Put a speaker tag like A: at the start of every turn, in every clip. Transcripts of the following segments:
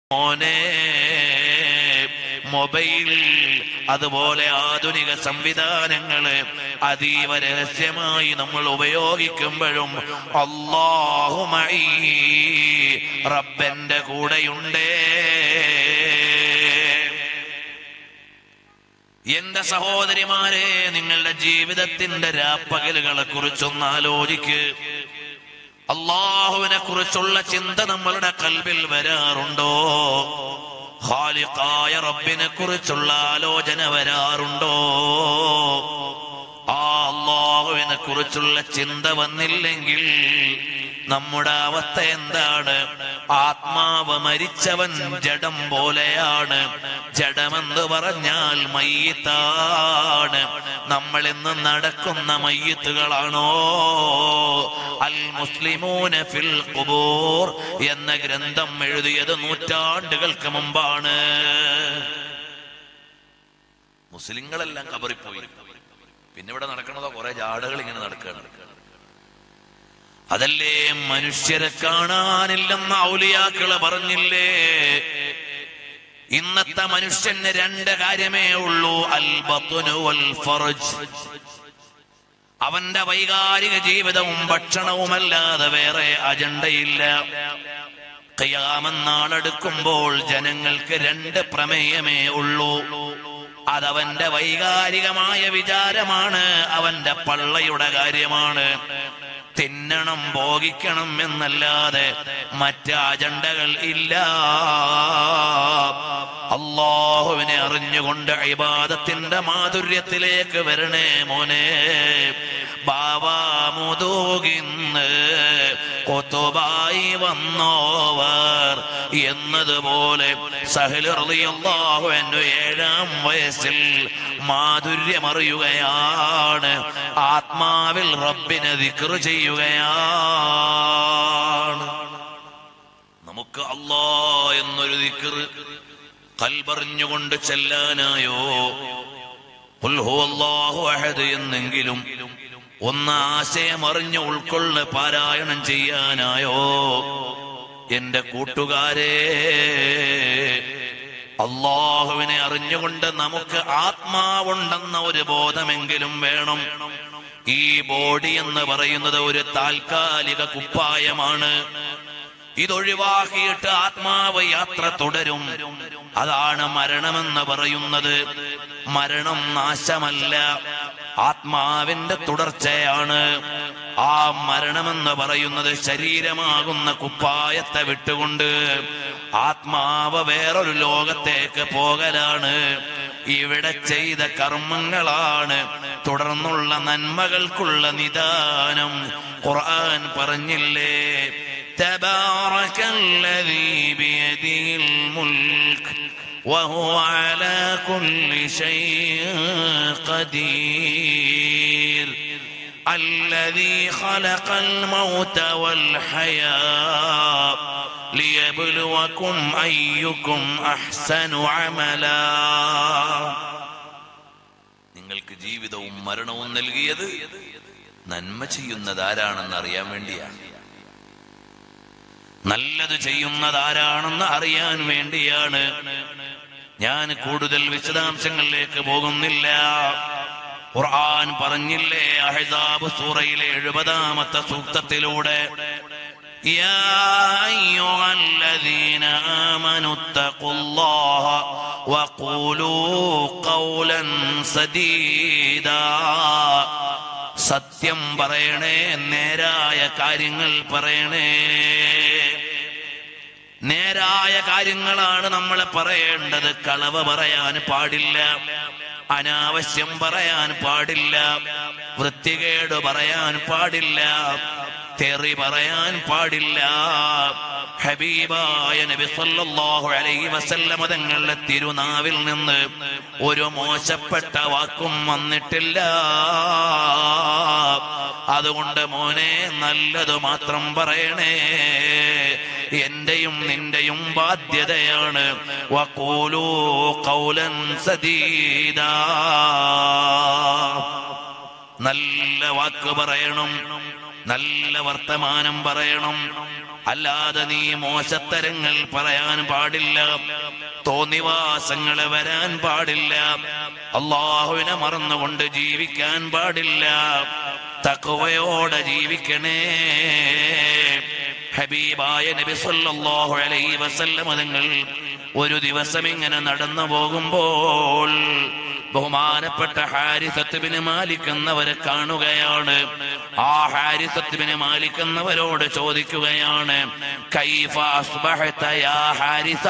A: മോനെ മൊബൈൽ അതുപോലെ ആധുനിക സംവിധാനങ്ങള് അതീവ രഹസ്യമായി നമ്മൾ ഉപയോഗിക്കുമ്പോഴും അള്ളാഹുമൈ റബ്ബന്റെ കൂടെയുണ്ടേ എന്റെ സഹോദരിമാരെ നിങ്ങളുടെ ജീവിതത്തിന്റെ രാപ്പകലുകളെ കുറിച്ചൊന്ന് ആലോചിക്ക് അള്ളാഹുവിനെ കുറിച്ചുള്ള ചിന്ത നമ്മളുടെ കൽവിൽ വരാറുണ്ടോ ഖാലിഖായ റബ്ബിനെ കുറിച്ചുള്ള ആലോചന വരാറുണ്ടോ ആ അള്ളാഹുവിനെ കുറിച്ചുള്ള ചിന്ത വന്നില്ലെങ്കിൽ നമ്മുടെ അവസ്ഥ എന്താണ് ആത്മാവ് മരിച്ചവൻ ജഡം പോലെയാണ് ജഡമെന്ന് പറഞ്ഞാൽ മയ്യത്താണ് നമ്മൾ ഇന്ന് നടക്കുന്ന മയ്യത്തുകളാണോ അൽ മുസ്ലിമൂന ഫിൽ ഖുബൂർ എന്ന ഗ്രന്ഥം എഴുതിയത് നൂറ്റാണ്ടുകൾക്ക് മുമ്പാണ് മുസ്ലിങ്ങളെല്ലാം കബറിപ്പോയി പിന്നെ ഇവിടെ നടക്കണതോ കുറെ ജാടകൾ ഇങ്ങനെ നടക്കുകയാണ് അതല്ലേ മനുഷ്യരെ കാണാനില്ലെന്ന് ഔലിയാക്കള് പറഞ്ഞില്ലേ ഇന്നത്തെ മനുഷ്യന് രണ്ട് കാര്യമേ ഉള്ളൂ അൽ ബത്നു വൽ ഫർജ് അവന്റെ വൈകാരിക ജീവിതവും ഭക്ഷണവുമല്ലാതെ വേറെ അജണ്ടയില്ല കയ്യാമെന്നാളെടുക്കുമ്പോൾ ജനങ്ങൾക്ക് രണ്ട് പ്രമേയമേ ഉള്ളൂ അതവന്റെ വൈകാരികമായ വിചാരമാണ് അവന്റെ പള്ളയുടെ കാര്യമാണ് തിന്നണം ഭോഗിക്കണം എന്നല്ലാതെ മറ്റ് അജണ്ടകൾ ഇല്ല അള്ളാഹുവിനെ അറിഞ്ഞുകൊണ്ട് ഇബാദത്തിന്റെ മാധുര്യത്തിലേക്ക് വരണേ മോനെ ബാവാമുതൂകിന്ന് കൊത്തുബായി വന്നോവർ എന്നതുപോലെ സഹലിയല്ലാഹു എന്നു ഏഴാം വയസ്സിൽ മാധുര്യമറിയുകയാണ് ആത്മാവിൽ റബ്ബിനെ ദിക്ർ ചെയ്യുകയാണ് നമുക്ക് അല്ലാ എന്നൊരു ദിക്ർ കൽപറിഞ്ഞുകൊണ്ട് ചെല്ലാനായോ ഖുൽ ഹുവല്ലാഹു അഹദ് എന്നെങ്കിലും ഒന്ന് ആശയം അറിഞ്ഞ് ഉൾക്കൊള്ള് പാരായണം ചെയ്യാനായോ എന്റെ കൂട്ടുകാരെ അള്ളാഹുവിനെ അറിഞ്ഞുകൊണ്ട് നമുക്ക് ആത്മാവുണ്ടെന്ന ഒരു ബോധമെങ്കിലും വേണം ഈ ബോഡി എന്ന് പറയുന്നത് ഒരു താൽക്കാലിക കുപ്പായമാണ് ഇതൊഴിവാക്കിയിട്ട് ആത്മാവ് യാത്ര തുടരും അതാണ് മരണമെന്ന് പറയുന്നത് മരണം നാശമല്ല ആത്മാവിന്റെ തുടർച്ചയാണ് ആ മരണമെന്ന് പറയുന്നത് ശരീരമാകുന്ന കുപ്പായത്തെ വിട്ടുകൊണ്ട് ആത്മാവ് വേറൊരു ലോകത്തേക്ക് പോകലാണ് ഇവിടെ ചെയ്ത കർമ്മങ്ങളാണ് തുടർന്നുള്ള നന്മകൾക്കുള്ള നിദാനം ഖുർആൻ പറഞ്ഞില്ലേ تبارك الذي بيده الملك وهو على كل شيء قدير الذي خلق الموت والحياة ليبلوكم أيكم أحسن عملا നിങ്ങൾക്ക് ജീവിതവും മരണവും നൽകിയത് നന്മ ചെയ്യുന്നത് ആരാണെന്ന് അറിയാൻ വേണ്ടിയാണ് നല്ലത് ചെയ്യുന്നത് ആരാണെന്ന് അറിയാൻ വേണ്ടിയാണ് ഞാൻ കൂടുതൽ വിശദാംശങ്ങളിലേക്ക് പോകുന്നില്ല ഖുർആൻ പറഞ്ഞില്ലേ അഹ്സാബ് സൂറയിലെ എഴുപതാമത്തെ സൂക്തത്തിലൂടെ يا أيها الذين آمنوا اتقوا الله وقولوا قولا سديدا സത്യം പറയണേ നേരായ കാര്യങ്ങൾ പറയണേ നേരായ കാര്യങ്ങളാണ് നമ്മൾ പറയേണ്ടത് കളവ് പറയാൻ പാടില്ല അനാവശ്യം പറയാൻ പാടില്ല വൃത്തികേട് പറയാൻ പാടില്ല തെറി പറയാൻ പാടില്ല ഹബീബായ നബി സല്ലല്ലാഹു അലൈഹി വസല്ലമ തങ്ങളുടെ തിരുനാവിൽ നിന്ന് ഒരു മോശപ്പെട്ട വാക്കും വന്നിട്ടില്ല അതുകൊണ്ട് മോനെ നല്ലത് മാത്രം പറയണേ എന്റെയും നിന്റെയും ബാധ്യതയാണ് വഖൂലൂ ഖൗലൻ സദീദാ നല്ല വാക്ക് പറയണം നല്ല വർത്തമാനം പറയണം അല്ലാതെ നീ മോശത്തരങ്ങൾ പറയാൻ പാടില്ല തോന്നിവാസങ്ങൾ വരാൻ പാടില്ല അള്ളാഹുവിനെ മറന്നുകൊണ്ട് ജീവിക്കാൻ പാടില്ല തക്കവയോടെ ജീവിക്കണേ ഹബീബായ നബി സല്ലല്ലാഹു അലൈഹി വസല്ലം നിങ്ങൾ ഒരു ദിവസം ഇങ്ങനെ നടന്നു പോകുമ്പോൾ ബഹുമാനപ്പെട്ട ഹാരിസത്തുബിന് മാലിക് എന്നവരെ കാണുകയാണ് ആ ഹാരിസത്തുബിന് മാലിക് എന്നവരോട് ചോദിക്കുകയാണ് കൈഫ അസ്ബഹത യാ ഹാരിസ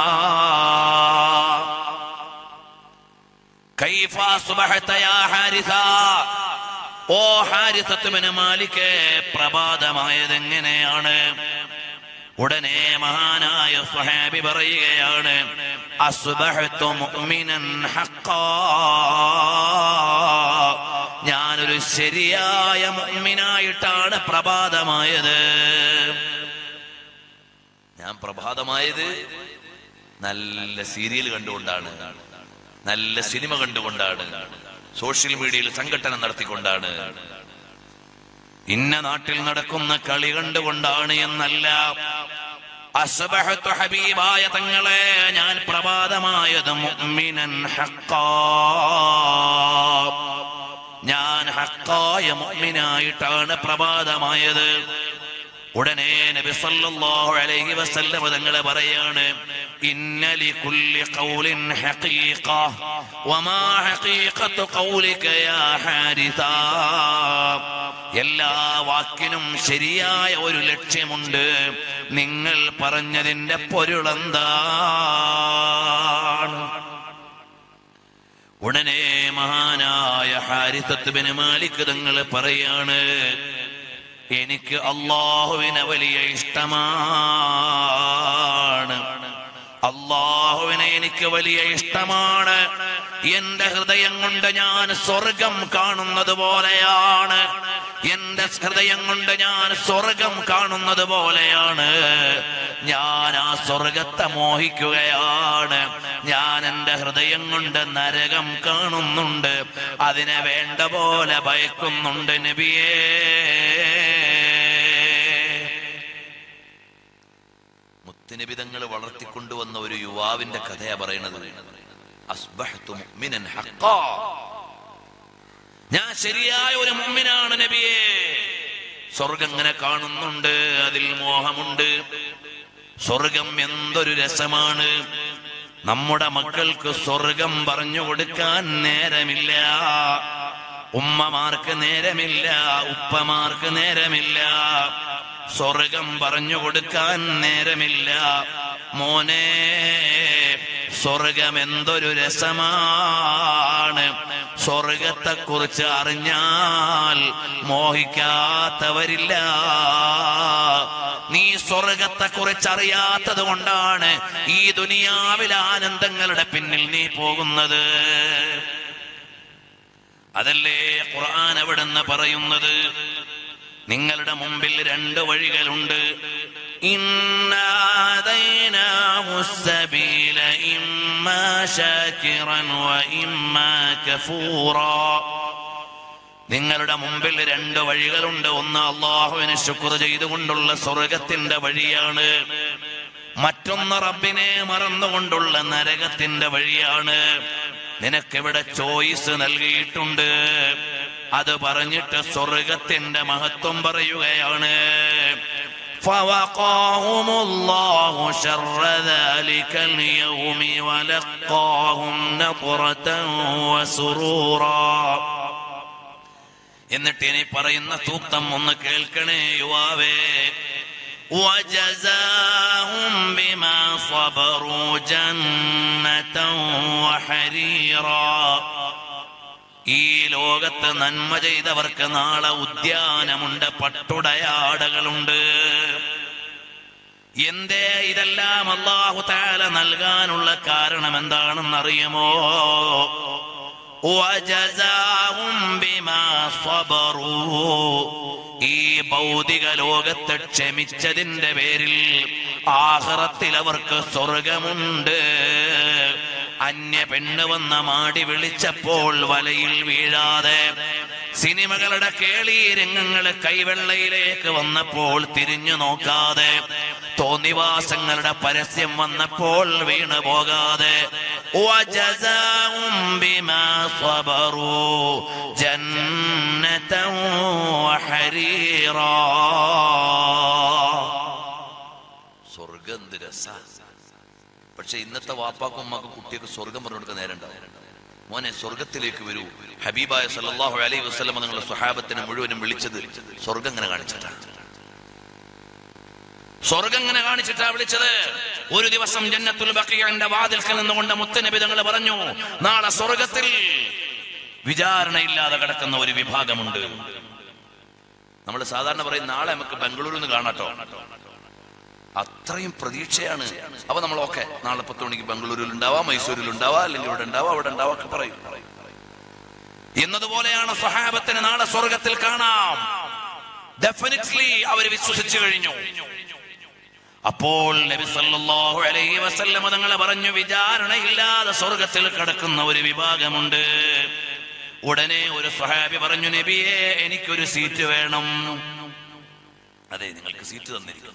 A: കൈഫ അസ്ബഹത യാ ഹാരിസ ഓ ഹാരിസത്തുബിന് മാലിക് പ്രഭാതമായത് എങ്ങനെയാണ് ഉടനെ മഹാനായ സ്വഹാബി പറയുകയാണ് അസ്ബഹത്തു മുഅ്മിനൻ ഹഖാ ഞാനൊരു ശരിയായ മുഅ്മിനായിട്ടാണ് പ്രഭാതമായത് ഞാൻ പ്രഭാതമായത് നല്ല സീരിയൽ കണ്ടുകൊണ്ടാണ് നല്ല സിനിമ കണ്ടുകൊണ്ടാണ് സോഷ്യൽ മീഡിയയിൽ സംഘടന നടത്തിക്കൊണ്ടാണ് ഇന്ന നാട്ടിൽ നടക്കുന്ന കളി കണ്ടുകൊണ്ടാണ് എന്നല്ല അസ്ബഹത്തു ഹബീബായ തങ്ങളെ ഞാൻ പ്രഭാതമായത് മുഅ്മിനൻ ഹഖാ ഞാൻ ഹക്കായ മുഅ്മിനായിട്ടാണ് പ്രഭാതമായത് ഉടനെ നബി സല്ലല്ലാഹു അലൈഹി വസല്ലം തങ്ങളെ പറയാണ് ഇന്ന ലികുല്ലി ഖൗലിൻ ഹഖീഖ വമാ ഹഖീഖത്തു ഖൗലിക യാ ഹാരിസ എല്ലാ വാക്കിനും ശരിയായ ഒരു ലക്ഷ്യമുണ്ട് നിങ്ങൾ പറഞ്ഞതിന്റെ പൊരുളെന്താണ് ഉടനെ മഹാനായ ഹാരിസത്തുബിന് മാലിക് തങ്ങൾ പറയാണ് എനിക്ക് അള്ളാഹുവിനെ വലിയ ഇഷ്ടമാണ് അള്ളാഹുവിനെ എനിക്ക് വലിയ ഇഷ്ടമാണ് എന്റെ ഹൃദയം കൊണ്ട് ഞാൻ സ്വർഗം കാണുന്നത് പോലെയാണ് എന്റെ ഹൃദയം കൊണ്ട് ഞാൻ സ്വർഗം കാണുന്നത് പോലെയാണ് ഞാൻ ആ സ്വർഗത്തെ മോഹിക്കുകയാണ് ഞാൻ എന്റെ ഹൃദയം കൊണ്ട് നരകം കാണുന്നുണ്ട് അതിനെ വേണ്ട പോലെ ഭയക്കുന്നുണ്ട് നബിയേ മുത്തുനിബിതങ്ങൾ വളർത്തിക്കൊണ്ടുവന്ന ഒരു യുവാവിന്റെ കഥയാ പറയണത് അസ്ബഹ്തു മുഅ്മിനൻ ഹഖാ ഞാൻ ശരിയായ ഒരു മുമ്മിനാണ് നബിയെ സ്വർഗം ഇങ്ങനെ കാണുന്നുണ്ട് അതിൽ മോഹമുണ്ട് സ്വർഗം എന്തൊരു രസമാണ് നമ്മുടെ മക്കൾക്ക് സ്വർഗം പറഞ്ഞു കൊടുക്കാൻ നേരമില്ല ഉമ്മമാർക്ക് നേരമില്ല ഉപ്പമാർക്ക് നേരമില്ല സ്വർഗം പറഞ്ഞു കൊടുക്കാൻ നേരമില്ല മോനെ സ്വർഗം എന്തൊരു രസമാണ് സ്വർഗത്തെ കുറിച്ച് അറിഞ്ഞാൽ മോഹിക്കാത്തവരില്ല നീ സ്വർഗത്തെ കുറിച്ച് അറിയാത്തത് കൊണ്ടാണ് ഈ ദുനിയാവിലെ ആനന്ദങ്ങളുടെ പിന്നിൽ നീ പോകുന്നത് അതല്ലേ ഖുർആൻ എവിടെന്ന് പറയുന്നത് നിങ്ങളുടെ മുമ്പിൽ രണ്ട് വഴികളുണ്ട് ഇന്നാദൈനാഹു السبيل إما شاكرا وإما كفورا നിങ്ങളുടെ മുമ്പിൽ രണ്ട് വഴികളുണ്ട് ഒന്ന് അള്ളാഹുവിനെ ശുക്ർ ചെയ്തുകൊണ്ടുള്ള സ്വർഗത്തിന്റെ വഴിയാണ് മറ്റൊന്ന് റബ്ബിനെ മറന്നുകൊണ്ടുള്ള നരകത്തിന്റെ വഴിയാണ് നിനക്കിവിടെ ചോയ്സ് നൽകിയിട്ടുണ്ട് അത് പറഞ്ഞിട്ട് സ്വർഗത്തിന്റെ മഹത്വം പറയുകയാണ് فوقاهم الله شر ذلك اليوم ولقاهم نظرة وسرورا എന്നിട്ട് ഇനി പറയുന്ന സൂക്തം ഒന്ന് കേൾക്കണേ യുവാവേ وجزاهم بما صبروا جنة وحريرا ഈ ലോകത്ത് നന്മ ചെയ്തവർക്ക് നാളെ ഉദ്യാനമുണ്ട് പട്ടുടയാടകളുണ്ട് എന്തേ ഇതെല്ലാം അള്ളാഹു താല നൽകാനുള്ള കാരണം എന്താണെന്നറിയുമോ وجزاهم بما صبروا ഈ ഭൗതിക ലോകത്ത് ക്ഷമിച്ചതിന്റെ പേരിൽ ആഹ്റത്തിൽ അവർക്ക് സ്വർഗമുണ്ട് അന്യ പെണ്ണ് വന്ന മാടി വിളിച്ചപ്പോൾ വലയിൽ വീഴാതെ സിനിമകളുടെ കേളി രംഗങ്ങൾ കൈവെള്ളയിലേക്ക് വന്നപ്പോൾ തിരിഞ്ഞു നോക്കാതെ തോന്നിവാസങ്ങളുടെ പരസ്യം വന്നപ്പോൾ വീണു പോകാതെ وجزاهم بما صبروا جنة وحريرا സ്വർഗം എന്ത് രസാ പക്ഷെ ഇന്നത്തെ വാപ്പാക്കും ഉമ്മാക്കും കുട്ടിയൊക്കെ സ്വർഗം പറഞ്ഞു കൊടുക്കാൻ നേരം ഉണ്ടാവും മോനെ സ്വർഗത്തിലേക്ക് വരൂ ഹബീബായ സല്ലല്ലാഹു അലൈഹി വസല്ലം നിങ്ങളുടെ സ്വഹാബത്തിനെ മുഴുവനും വിളിച്ചത് സ്വർഗം ഇങ്ങനെ കാണിച്ചിട്ടാണ് സ്വർഗം ഇങ്ങനെ കാണിച്ചിട്ടാ വിളിച്ചത് ഒരു ദിവസം ജന്നത്തുൽ ബഖിയന്റെ വാതിൽക്കൽ നിന്നുകൊണ്ട് മുത്തനബി തങ്ങൾ പറഞ്ഞു നാളെ സ്വർഗത്തിൽ വിചാരണയില്ലാതെ കിടക്കുന്ന ഒരു വിഭാഗമുണ്ട് നമ്മൾ സാധാരണ പറയും നാളെ നമുക്ക് ബംഗളൂരിൽ നിന്ന് കാണാട്ടോ അത്രയും പ്രതീക്ഷയാണ് അപ്പൊ നമ്മൾ ഓക്കെ നാളെ പത്ത് മണിക്ക് ബംഗളൂരിൽ ഉണ്ടാവാം മൈസൂരിൽ ഉണ്ടാവാം അല്ലെങ്കിൽ ഇവിടെ ഉണ്ടാവാം അവിടെ ഉണ്ടാവാം ഒക്കെ പറയും എന്നതുപോലെയാണ് സ്വഹാബത്തിന് നാളെ സ്വർഗത്തിൽ കാണാം ഡെഫിനറ്റ്ലി അവർ വിശ്വസിച്ചു കഴിഞ്ഞു അപ്പോൾ നബി സല്ലല്ലാഹു അലൈഹി വസല്ലം തങ്ങൾ പറഞ്ഞു വിചാരണയില്ലാതെ സ്വർഗത്തിൽ കിടക്കുന്ന ഒരു വിഭാഗമുണ്ട് ഉടനെ ഒരു സ്വഹാബി പറഞ്ഞു നബിയെ എനിക്കൊരു സീറ്റ് വേണം അതെ നിങ്ങൾക്ക് സീറ്റ് തന്നിരിക്കുന്നു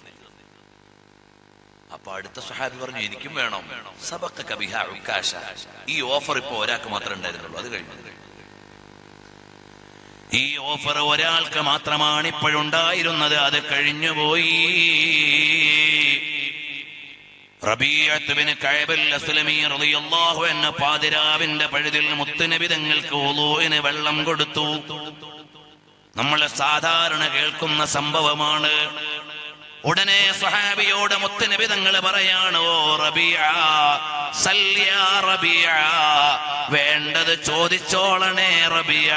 A: അപ്പൊ അടുത്ത സ്വഹാബി പറഞ്ഞു എനിക്കും വേണം സബക്ക കബിഹ ഉക്കാശ ഈ ഓഫർ ഇപ്പൊ ഒരാൾക്ക് മാത്രമേ ഉണ്ടായിരുന്നുള്ളൂ അത് കഴിഞ്ഞു ഈ ഓഫർ ഒരാൾക്ക് മാത്രമാണ് ഇപ്പോഴുണ്ടായിരുന്നത് അത് കഴിഞ്ഞുപോയി റബീഅത്ത് ബിൻ കഅബൽ അസ്ലമി റളിയല്ലാഹു അൻഹു പാതിരാവിന്റെ പഴുതിൽ മുത്തുനബി തങ്ങൾക്ക് ഉളൂഇന് വെള്ളം കൊടുത്തു നമ്മൾ സാധാരണ കേൾക്കുന്ന സംഭവമാണ് ഉടനെ സ്വഹാബിയോട് മുത്തുനബി തങ്ങൾ പറയാണ് ഓ റബിയ സല്യ റബിയ വേണ്ടത് ചോദിച്ചോളണേ റബിയ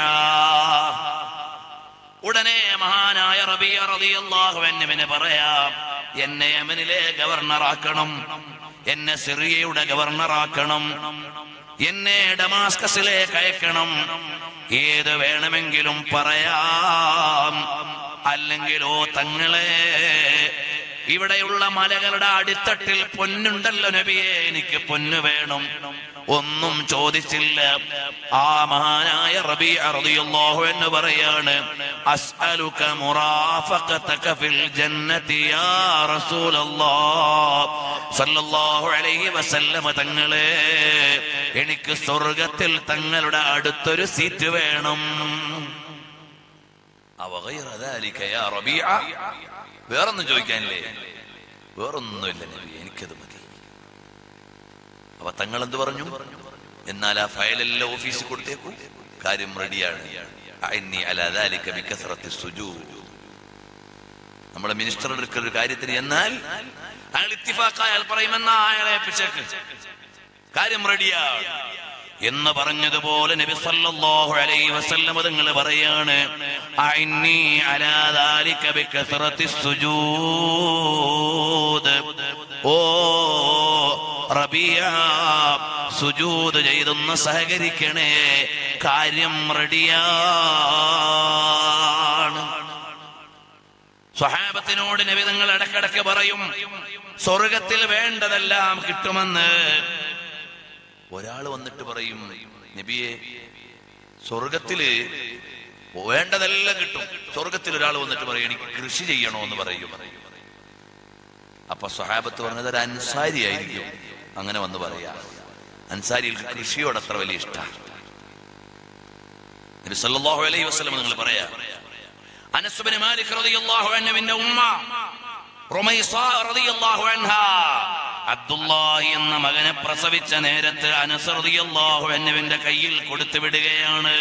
A: ഉടനെ മഹാനായ റബിയ റളിയല്ലാഹു അൻഹുവിന് പറയാം എന്നെ യമനിലെ ഗവർണറാക്കണം എന്നെ സിറിയയുടെ ഗവർണറാക്കണം എന്നെ ഡമാസ്കസിലേക്ക് അയക്കണം ഏത് വേണമെങ്കിലും പറയാം അല്ലെങ്കിലോ തങ്ങളെ ഇവിടെയുള്ള മലകളുടെ അടിത്തട്ടിൽ പൊന്നുണ്ടല്ലോ നബിയെ എനിക്ക് പൊന്നു വേണം ഒന്നും ചോദിച്ചില്ല ആ മഹാനായ റബി റളിയല്ലാഹു എന്ന് പറയാണ് അസ്അലുക മുറാഫഖതക ഫിൽ ജന്നതി യാ റസൂലല്ലാഹ് സല്ലല്ലാഹു അലൈഹി വസല്ലമ തങ്ങളെ എനിക്ക് സ്വർഗത്തിൽ തങ്ങളുടെ അടുത്തൊരു സീറ്റ് വേണം അവഗൈറ ذلك يا റബീഅ വേറൊന്നും ചോദിക്കാനില്ലേ വേറൊന്നുമില്ല നബി എനിക്കത് മതി അപ്പൊ തങ്ങൾ എന്ത് പറഞ്ഞു എന്നാൽ ആ ഫയലെല്ലാം ഓഫീസിൽ കൊടുത്തേക്കൂ കാര്യം റെഡിയാണ് അഇന്നി അലാ ذلك ബികസ്റത്തി സുജൂദ് നമ്മുടെ മിനിസ്റ്റർ എടുക്കുന്ന ഒരു കാര്യത്തിന് എന്നാൽ അയാൾ ഇത്തിഫാക്കായാൽ പറയുമെന്നാ അയാളെ ഏൽപ്പിച്ചേക്ക് കാര്യം റെഡിയാണ് എന്ന് പറഞ്ഞതുപോലെ നബി സല്ലല്ലാഹു അലൈഹി വസല്ലം തങ്ങൾ പറയാണ് അഇന്നി അലാ ദാലിക ബികസ്റത്തി സുജൂദ് ഓ റബിയ സുജൂദ് ചെയ്തൊന്ന് സഹകരിക്കണേ കാര്യം റെഡിയാണ് സ്വഹാബത്തിനോട് നബിതങ്ങൾ ഇടക്കിടക്ക് പറയും സ്വർഗത്തിൽ വേണ്ടതെല്ലാം കിട്ടുമെന്ന് ഒരാൾ വന്നിട്ട് പറയും നബിയെ സ്വർഗത്തില് വേണ്ടതെല്ലാം കിട്ടും സ്വർഗത്തിൽ ഒരാൾ വന്നിട്ട് പറയും എനിക്ക് കൃഷി ചെയ്യണോ എന്ന് പറയും അപ്പൊ സ്വഹാബത്ത് പറഞ്ഞത് ഒരു അൻസാരി ആയിരിക്കും അങ്ങനെ വന്ന് പറയാ അൻസാരികൾക്ക് കൃഷിയോട് അത്ര വലിയ ഇഷ്ടമാണ് നബി സല്ലല്ലാഹു അലൈഹി വസല്ലം നിങ്ങൾ പറയാ അനസ് ബിൻ മാലിക് റളിയല്ലാഹു അൻഹുവിന്റെ ഉമ്മ റുമൈസ റളിയല്ലാഹു അൻഹാ അബ്ദുല്ലാഹി എന്ന മകനെ പ്രസവിച്ച നേരത്ത് അനസ് റളിയല്ലാഹു അൻഹുവിന്റെ കയ്യിൽ കൊടുത്തു വിടുകയാണ്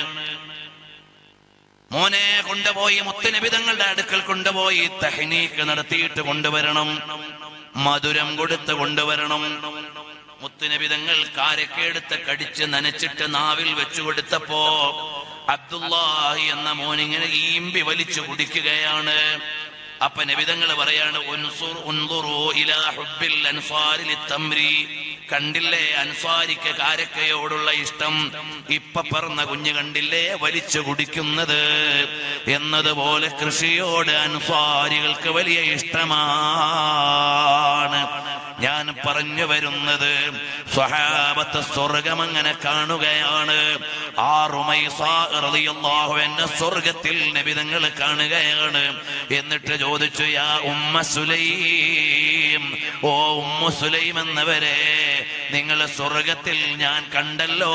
A: മോനെ കൊണ്ടുപോയി മുത്തുനിബിതങ്ങളുടെ അടുക്കൽ കൊണ്ടുപോയി തഹ്നീക്ക് നടത്തിയിട്ട് കൊണ്ടുവരണം മധുരം കൊടുത്ത് കൊണ്ടുവരണം മുത്തുനിബിതങ്ങൾ കാരക്കെടുത്ത് കടിച്ച് നനച്ചിട്ട് നാവിൽ വെച്ചു കൊടുത്തപ്പോ അബ്ദുല്ലാഹി എന്ന മോനിങ്ങനെ ഈമ്പി വലിച്ചു കുടിക്കുകയാണ് അപ്പൊ നബിതങ്ങൾ പറയാണ് ഉൻസുർ ഉൻദുറു ഇലാ ഹുബ്ബിൽ അൻസാരി ലിത്തംരി കണ്ടില്ലേ അൻസാരിക്ക് കാരക്കയോടുള്ള ഇഷ്ടം ഇപ്പൊ പറഞ്ഞ കുഞ്ഞ് കണ്ടില്ലേ വലിച്ചു കുടിക്കുന്നത് എന്നതുപോലെ കൃഷിയോട് അൻസാരികൾക്ക് വലിയ ഇഷ്ടമാണ് ഞാൻ പറഞ്ഞു വരുന്നത് സ്വഹാബത്ത് സ്വർഗം അങ്ങനെ കാണുകയാണ് ആ റുമൈസ റളിയല്ലാഹു അൻഹ സ്വർഗത്തിൽ നബിതങ്ങൾ കാണുകയാണ് എന്നിട്ട് ചോദിച്ചു യാ ഉമ്മ സുലൈം ഓ ഉമ്മ സുലൈം എന്നവരെ നിങ്ങൾ സ്വർഗത്തിൽ ഞാൻ കണ്ടല്ലോ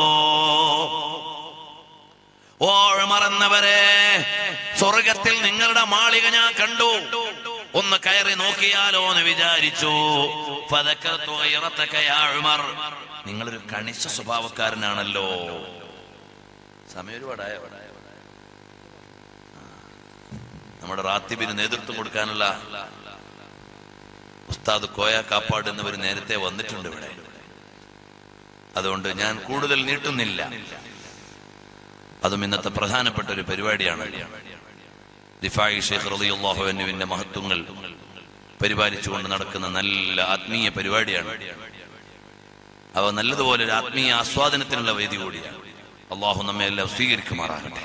A: ഓ മറന്നവരെ സ്വർഗത്തിൽ നിങ്ങളുടെ മാളിക ഞാൻ കണ്ടു ഒന്ന് കയറി നോക്കിയാലോ എന്ന് വിചാരിച്ചു ഫദക്കർതു ഗൈറതക യാ ഉമർ നിങ്ങളൊരു കണിശ സ്വഭാവക്കാരനാണല്ലോ സമയം ഒരുപാടായോ നമ്മുടെ റാത്തിബിന് നേതൃത്വം കൊടുക്കാനുള്ള ഉസ്താദ് കോയ കാപ്പാട് എന്നിവർ നേരത്തെ വന്നിട്ടുണ്ട് ഇവിടെ അതുകൊണ്ട് ഞാൻ കൂടുതൽ നീട്ടുന്നില്ല അതും ഇന്നത്തെ പ്രധാനപ്പെട്ട ഒരു പരിപാടിയാണ് ദിഫായി ഷെയ്ഖ് റളിയല്ലാഹു അൻഹുവിന്റെ മഹത്വങ്ങൾ പരിപാലിച്ചുകൊണ്ട് നടക്കുന്ന നല്ല ആത്മീയ പരിപാടിയാണ് അവ നല്ലതുപോലെ ഒരു ആത്മീയ ആസ്വാദനത്തിനുള്ള വേദി കൂടിയാണ് അള്ളാഹു നമ്മെ എല്ലാം സ്വീകരിക്കുമാറാകട്ടെ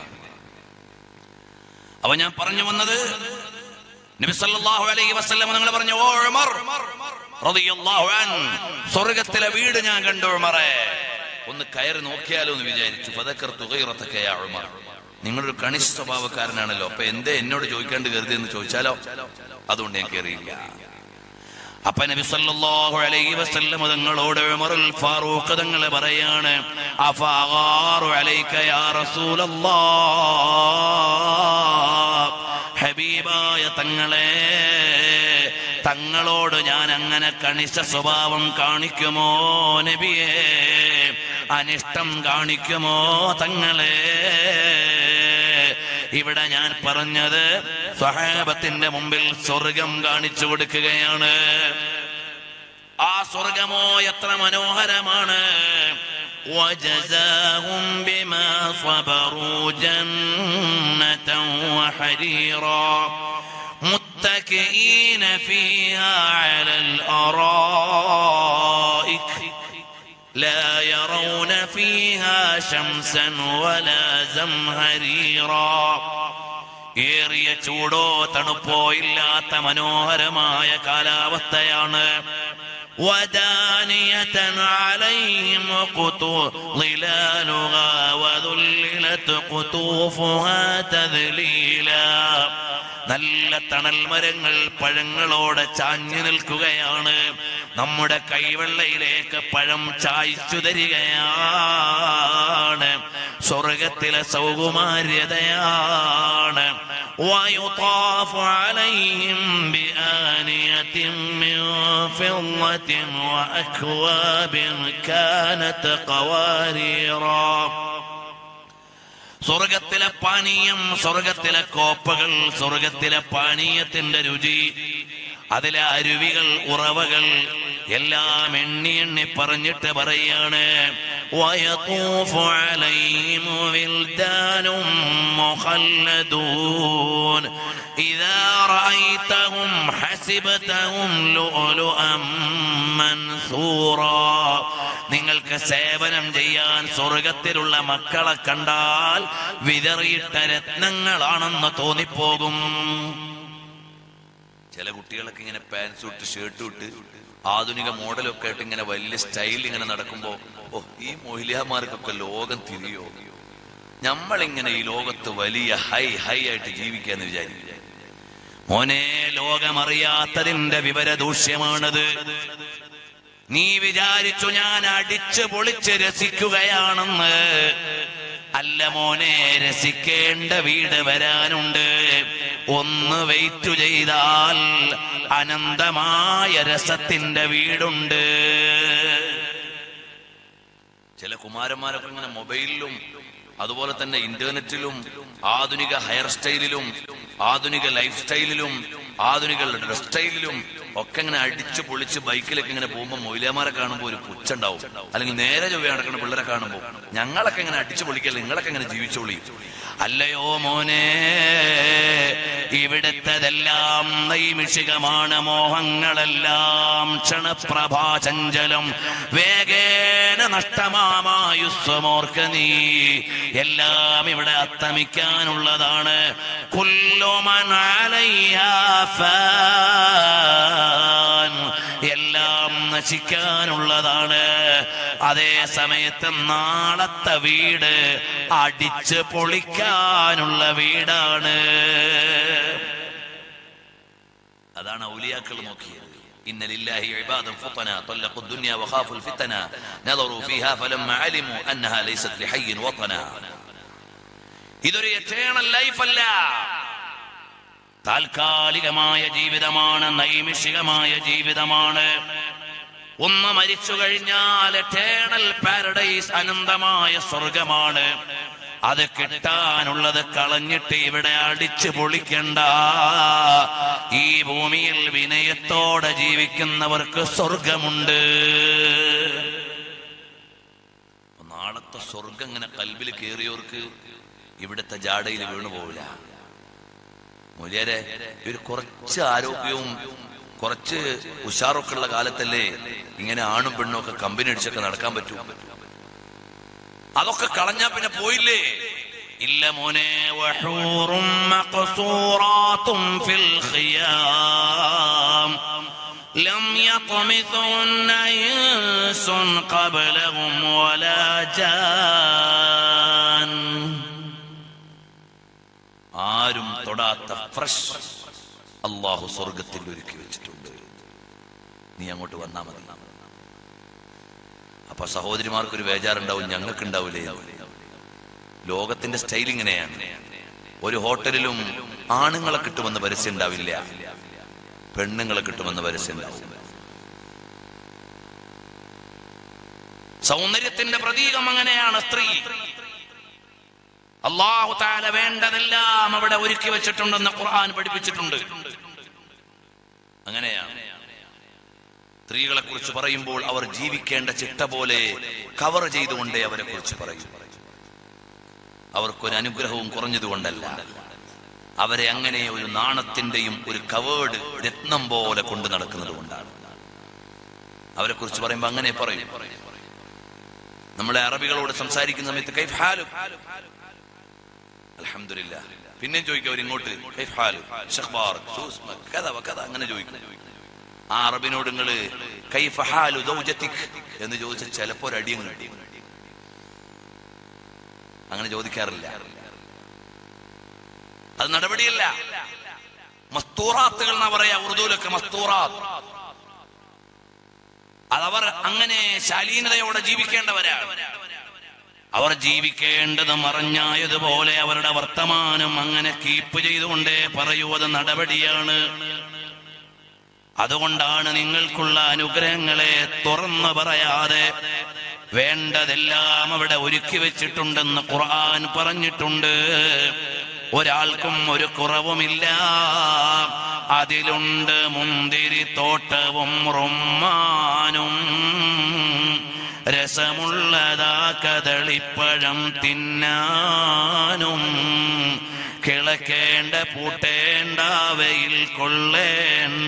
A: അവ ഞാൻ പറഞ്ഞു വന്നത് നബി സല്ലല്ലാഹു അലൈഹി വസല്ലം നിങ്ങൾ പറഞ്ഞു ഓ ഉമർ റളിയല്ലാഹു അൻ സ്വർഗ്ഗത്തിലെ വീട് ഞാൻ കണ്ടു ഉമറേ ഒന്ന് കയറി നോക്കിയാലോ എന്ന് വിചാരിച്ചു ഫദക്കർതു ഗൈറതക യാ ഉമർ നിങ്ങളൊരു കണിശ സ്വഭാവക്കാരനാണല്ലോ അപ്പൊ എന്തേ എന്നോട് ചോദിക്കാണ്ട് കരുതി എന്ന് ചോദിച്ചാലോ അതുകൊണ്ട് ഞാൻ കയറിയില്ല അപ്പൊ നബി സല്ലല്ലാഹു അലൈഹി വസല്ലം തങ്ങളോട് ഉമറുൽ ഫാറൂഖ് തങ്ങൾ പറയാണ് അഫാഗാറു അലൈക യാ റസൂലല്ലാഹ് ഹബീബായ തങ്ങളെ തങ്ങളോട് ഞാൻ അങ്ങനെ കണിശ സ്വഭാവം കാണിക്കുമോ നബിയെ അനിഷ്ടം കാണിക്കുമോ തങ്ങളെ ഇവിടെ ഞാൻ പറഞ്ഞത് സ്വഹാബത്തിന്റെ മുമ്പിൽ സ്വർഗം കാണിച്ചു കൊടുക്കുകയാണ് ആ സ്വർഗമോ എത്ര മനോഹരമാണ് وجزاهم بما صبروا جنة وحريرا متكئين فيها على الأرائك لا يرون فيها شمسا ولا زمهريرا ഏറിയ ചൂടോ തണുപ്പോ ഇല്ലാത്ത മനോഹരമായ കാലാവസ്ഥയാണ് ودانية عليهم قطو- ظلالها وذللت قطوفها تذليلا നല്ല തണൽ മരങ്ങൾ പഴങ്ങളോടെ ചാഞ്ഞു നിൽക്കുകയാണ് നമ്മുടെ കൈവെള്ളയിലേക്ക് പഴം ചായ്ച്ചു തരികയാണ് സ്വർഗത്തിലെ സൗകുമാര്യതയാണ് ويطاف عليهم بآنية من فضة وأكواب كانت قواريرا സ്വർഗത്തിലെ പാനീയം സ്വർഗത്തിലെ കോപ്പകൾ സ്വർഗത്തിലെ പാനീയത്തിന്റെ രുചി അതിലെ അരുവികൾ ഉറവകൾ എല്ലാം എണ്ണി എണ്ണി പറഞ്ഞിട്ട് പറയാണ് വയതൂഫു അലൈഹിം വിൽദാനും മുഖല്ലദൂൻ ഇദാ റഅയ്തഹും ഹസിബതഹും ലുഅലുഅം മൻസൂറാ നിങ്ങൾക്ക് സേവനം ചെയ്യാൻ സ്വർഗത്തിലുള്ള മക്കളെ കണ്ടാൽ വിതറിയിട്ട രത്നങ്ങളാണെന്ന് തോന്നിപ്പോകും ചില കുട്ടികളൊക്കെ ഇങ്ങനെ പാൻസ് ഇട്ട് ഷർട്ട് ഇട്ട് ആധുനിക മോഡലൊക്കെ ആയിട്ട് ഇങ്ങനെ വലിയ സ്റ്റൈൽ ഇങ്ങനെ നടക്കുമ്പോ ഓ ഈ മൊഹിലിയാമാർക്കൊക്കെ ലോകം തിരിയോ നമ്മളിങ്ങനെ ഈ ലോകത്ത് വലിയ ഹൈ ഹൈ ആയിട്ട് ജീവിക്കാന്ന് വിചാരിക്കുക മോനെ ലോകമറിയാത്തതിന്റെ വിവരദൂഷ്യമാണത് നീ വിചാരിച്ചു ഞാൻ അടിച്ചു പൊളിച്ച് രസിക്കുകയാണെന്ന് അല്ല മോനെ രസിക്കേണ്ട വീട് വരാനുണ്ട് ഒന്ന് വെയിറ്റ് ചെയ്താൽ അനന്തമായ രസത്തിന്റെ വീടുണ്ട് ചില കുമാരന്മാരൊക്കെ ഇങ്ങനെ മൊബൈലിലും അതുപോലെ തന്നെ ഇന്റർനെറ്റിലും ആധുനിക ഹെയർ സ്റ്റൈലിലും ആധുനിക ലൈഫ് സ്റ്റൈലിലും ആധുനിക ഡ്രസ് സ്റ്റൈലിലും ഒക്കെ ഇങ്ങനെ അടിച്ചു പൊളിച്ച് ബൈക്കിലൊക്കെ ഇങ്ങനെ പോകുമ്പോൾ മൊയിലാമാരെ കാണുമ്പോൾ ഒരു പുച്ഛണ്ടാവും അല്ലെങ്കിൽ നേരെ ചൊവ്വ നടക്കുന്ന പിള്ളേരെ കാണുമ്പോൾ ഞങ്ങളൊക്കെ ഇങ്ങനെ അടിച്ചു പൊളിക്കല്ല നിങ്ങളൊക്കെ ഇങ്ങനെ ജീവിച്ചോളി അല്ലയോ മോനെ ഇവിടുത്തതെല്ലാം നൈമിഷികമാണ് മോഹങ്ങളെല്ലാം ക്ഷണപ്രഭാചഞ്ചലം വേഗേന നഷ്ടമാമായുസ്വമോർക്ക നീ എല്ലാം ഇവിടെ അത്തമിക്കാനുള്ളതാണ് കുല്ലുമൻ അലയ്ഹാ ഫാൻ. എല്ലാം
B: നശിക്കാനുള്ളതാണ് അതേ സമയത്ത് നാളത്തെ വീട് അടിച്ച് പൊളിക്കാനുള്ള വീടാണ്
A: അതാണ് ഔലിയാക്കൾ നോക്കിയത് إن لله عبادا فطنا طلقوا الدنيا وخافوا الفتنة نظروا فيها فلما علموا أنها ليست لحي وطنا
B: ഇതൊരു എറ്റേണൽ ലൈഫ് അല്ല താൽക്കാലികമായ ജീവിതമാണ് നൈമിഷികമായ ജീവിതമാണ് ഒന്ന് മരിച്ചു കഴിഞ്ഞാൽ എറ്റേണൽ പാരഡൈസ് അനന്തമായ സ്വർഗമാണ് അത് കിട്ടാനുള്ളത് കളഞ്ഞിട്ട് ഇവിടെ അടിച്ചു പൊളിക്കണ്ട ഈ ഭൂമിയിൽ വിനയത്തോടെ ജീവിക്കുന്നവർക്ക് സ്വർഗമുണ്ട്
A: നാളത്തെ സ്വർഗം ഇങ്ങനെ കൽബിൽ കയറിയവർക്ക് ഇവിടുത്തെ ജാടയിൽ വീണു പോവില്ല മൂല്യരെ ഒരു കുറച്ച് ആരോഗ്യവും കുറച്ച് ഉഷാറൊക്കെ ഉള്ള കാലത്തല്ലേ ഇങ്ങനെ ആണും പെണ്ണും ഒക്കെ കമ്പനി അടിച്ചൊക്കെ നടക്കാൻ പറ്റൂ അതൊക്കെ കളഞ്ഞാ പിന്നെ പോയില്ലേ
B: ഇല്ല മോനെ വഹൂറും മഖ്സൂറാത്തും ഫിൽ ഖിയാം لم يطمثهن إنس قبلهم ولا جان
A: ആരും തൊടാത്ത ഫ്രഷ് അള്ളാഹു സ്വർഗത്തിൽ ഒരുക്കി വെച്ചിട്ടുണ്ട് നീ അങ്ങോട്ട് വന്നാ മതി അപ്പൊ സഹോദരിമാർക്ക് ഒരു ബേജാറുണ്ടാവും ഞങ്ങൾക്ക് ഉണ്ടാവില്ലേ ലോകത്തിന്റെ സ്റ്റൈൽ ഇങ്ങനെയാണ് ഒരു ഹോട്ടലിലും ആണുങ്ങളെ കിട്ടുമെന്ന് പരസ്യം ഉണ്ടാവില്ല പെണ്ണുങ്ങളെ കിട്ടുമെന്ന് പരസ്യം ഉണ്ടാവും
B: സൗന്ദര്യത്തിന്റെ പ്രതീകം അങ്ങനെയാണ് സ്ത്രീ അള്ളാഹു താല വേണ്ടതെല്ലാം അവിടെ ഒരുക്കി വെച്ചിട്ടുണ്ടെന്ന് ഖുർആൻ പഠിപ്പിച്ചിട്ടുണ്ട്
A: അങ്ങനെയാണ് സ്ത്രീകളെ കുറിച്ച് പറയുമ്പോൾ അവർ ജീവിക്കേണ്ട ചിട്ട പോലെ കവർ ചെയ്തുകൊണ്ടേ അവരെ കുറിച്ച് പറയും അവർക്കൊരു അനുഗ്രഹവും കുറഞ്ഞതുകൊണ്ടല്ല അവരെ അങ്ങനെ ഒരു നാണത്തിന്റെയും ഒരു കവേർഡ് രത്നം പോലെ കൊണ്ടു നടക്കുന്നത് കൊണ്ടാണ് അവരെ കുറിച്ച് പറയുമ്പോൾ അങ്ങനെ പറയും നമ്മളെ അറബികളോട് സംസാരിക്കുന്ന സമയത്ത് കൈഫ് ഹാലും അൽഹംദുലില്ലാ പിന്നെയും ചോദിക്കും അവരിങ്ങോട്ട് കൈഫ് ഹാലു ഷഖ്ബാർ സൂസ്മ കഥ കഥ അങ്ങനെ ചോദിക്കും ആ അറബിനോട് നിങ്ങള് കൈഫ ഹാലു ദൗജത്തിക് എന്ന് ചോദിച്ച ചിലപ്പോ ഒരു അടിയും കിട്ടി അങ്ങനെ ചോദിക്കാറില്ല അത് നടപടിയല്ല മസ്തൂറാത്തുകൾ എന്നാ പറയാ ഉറുദുവിലൊക്കെ മസ്തൂറാത്ത് അതവർ അങ്ങനെ ശാലീനതയോടെ ജീവിക്കേണ്ടവരാണ്
B: അവർ ജീവിക്കേണ്ടത് മറഞ്ഞായതുപോലെ അവരുടെ വർത്തമാനം അങ്ങനെ കീപ്പ് ചെയ്തുകൊണ്ടേ പറയൂ അത് നടപടിയാണ് അതുകൊണ്ടാണ് നിങ്ങൾക്കുള്ള അനുഗ്രഹങ്ങളെ തുറന്നു പറയാതെ വേണ്ടതെല്ലാം അവിടെ ഒരുക്കി വെച്ചിട്ടുണ്ടെന്ന് ഖുർആൻ പറഞ്ഞിട്ടുണ്ട് ഒരാൾക്കും ഒരു കുറവുമില്ല അതിലുണ്ട് മുന്തിരി തോട്ടവും റുമ്മാനും രസമുള്ളതാ കദളിപ്പഴം തിന്നാനും കിളക്കേണ്ട പൂട്ടേണ്ട വെയിൽ കൊള്ളേണ്ട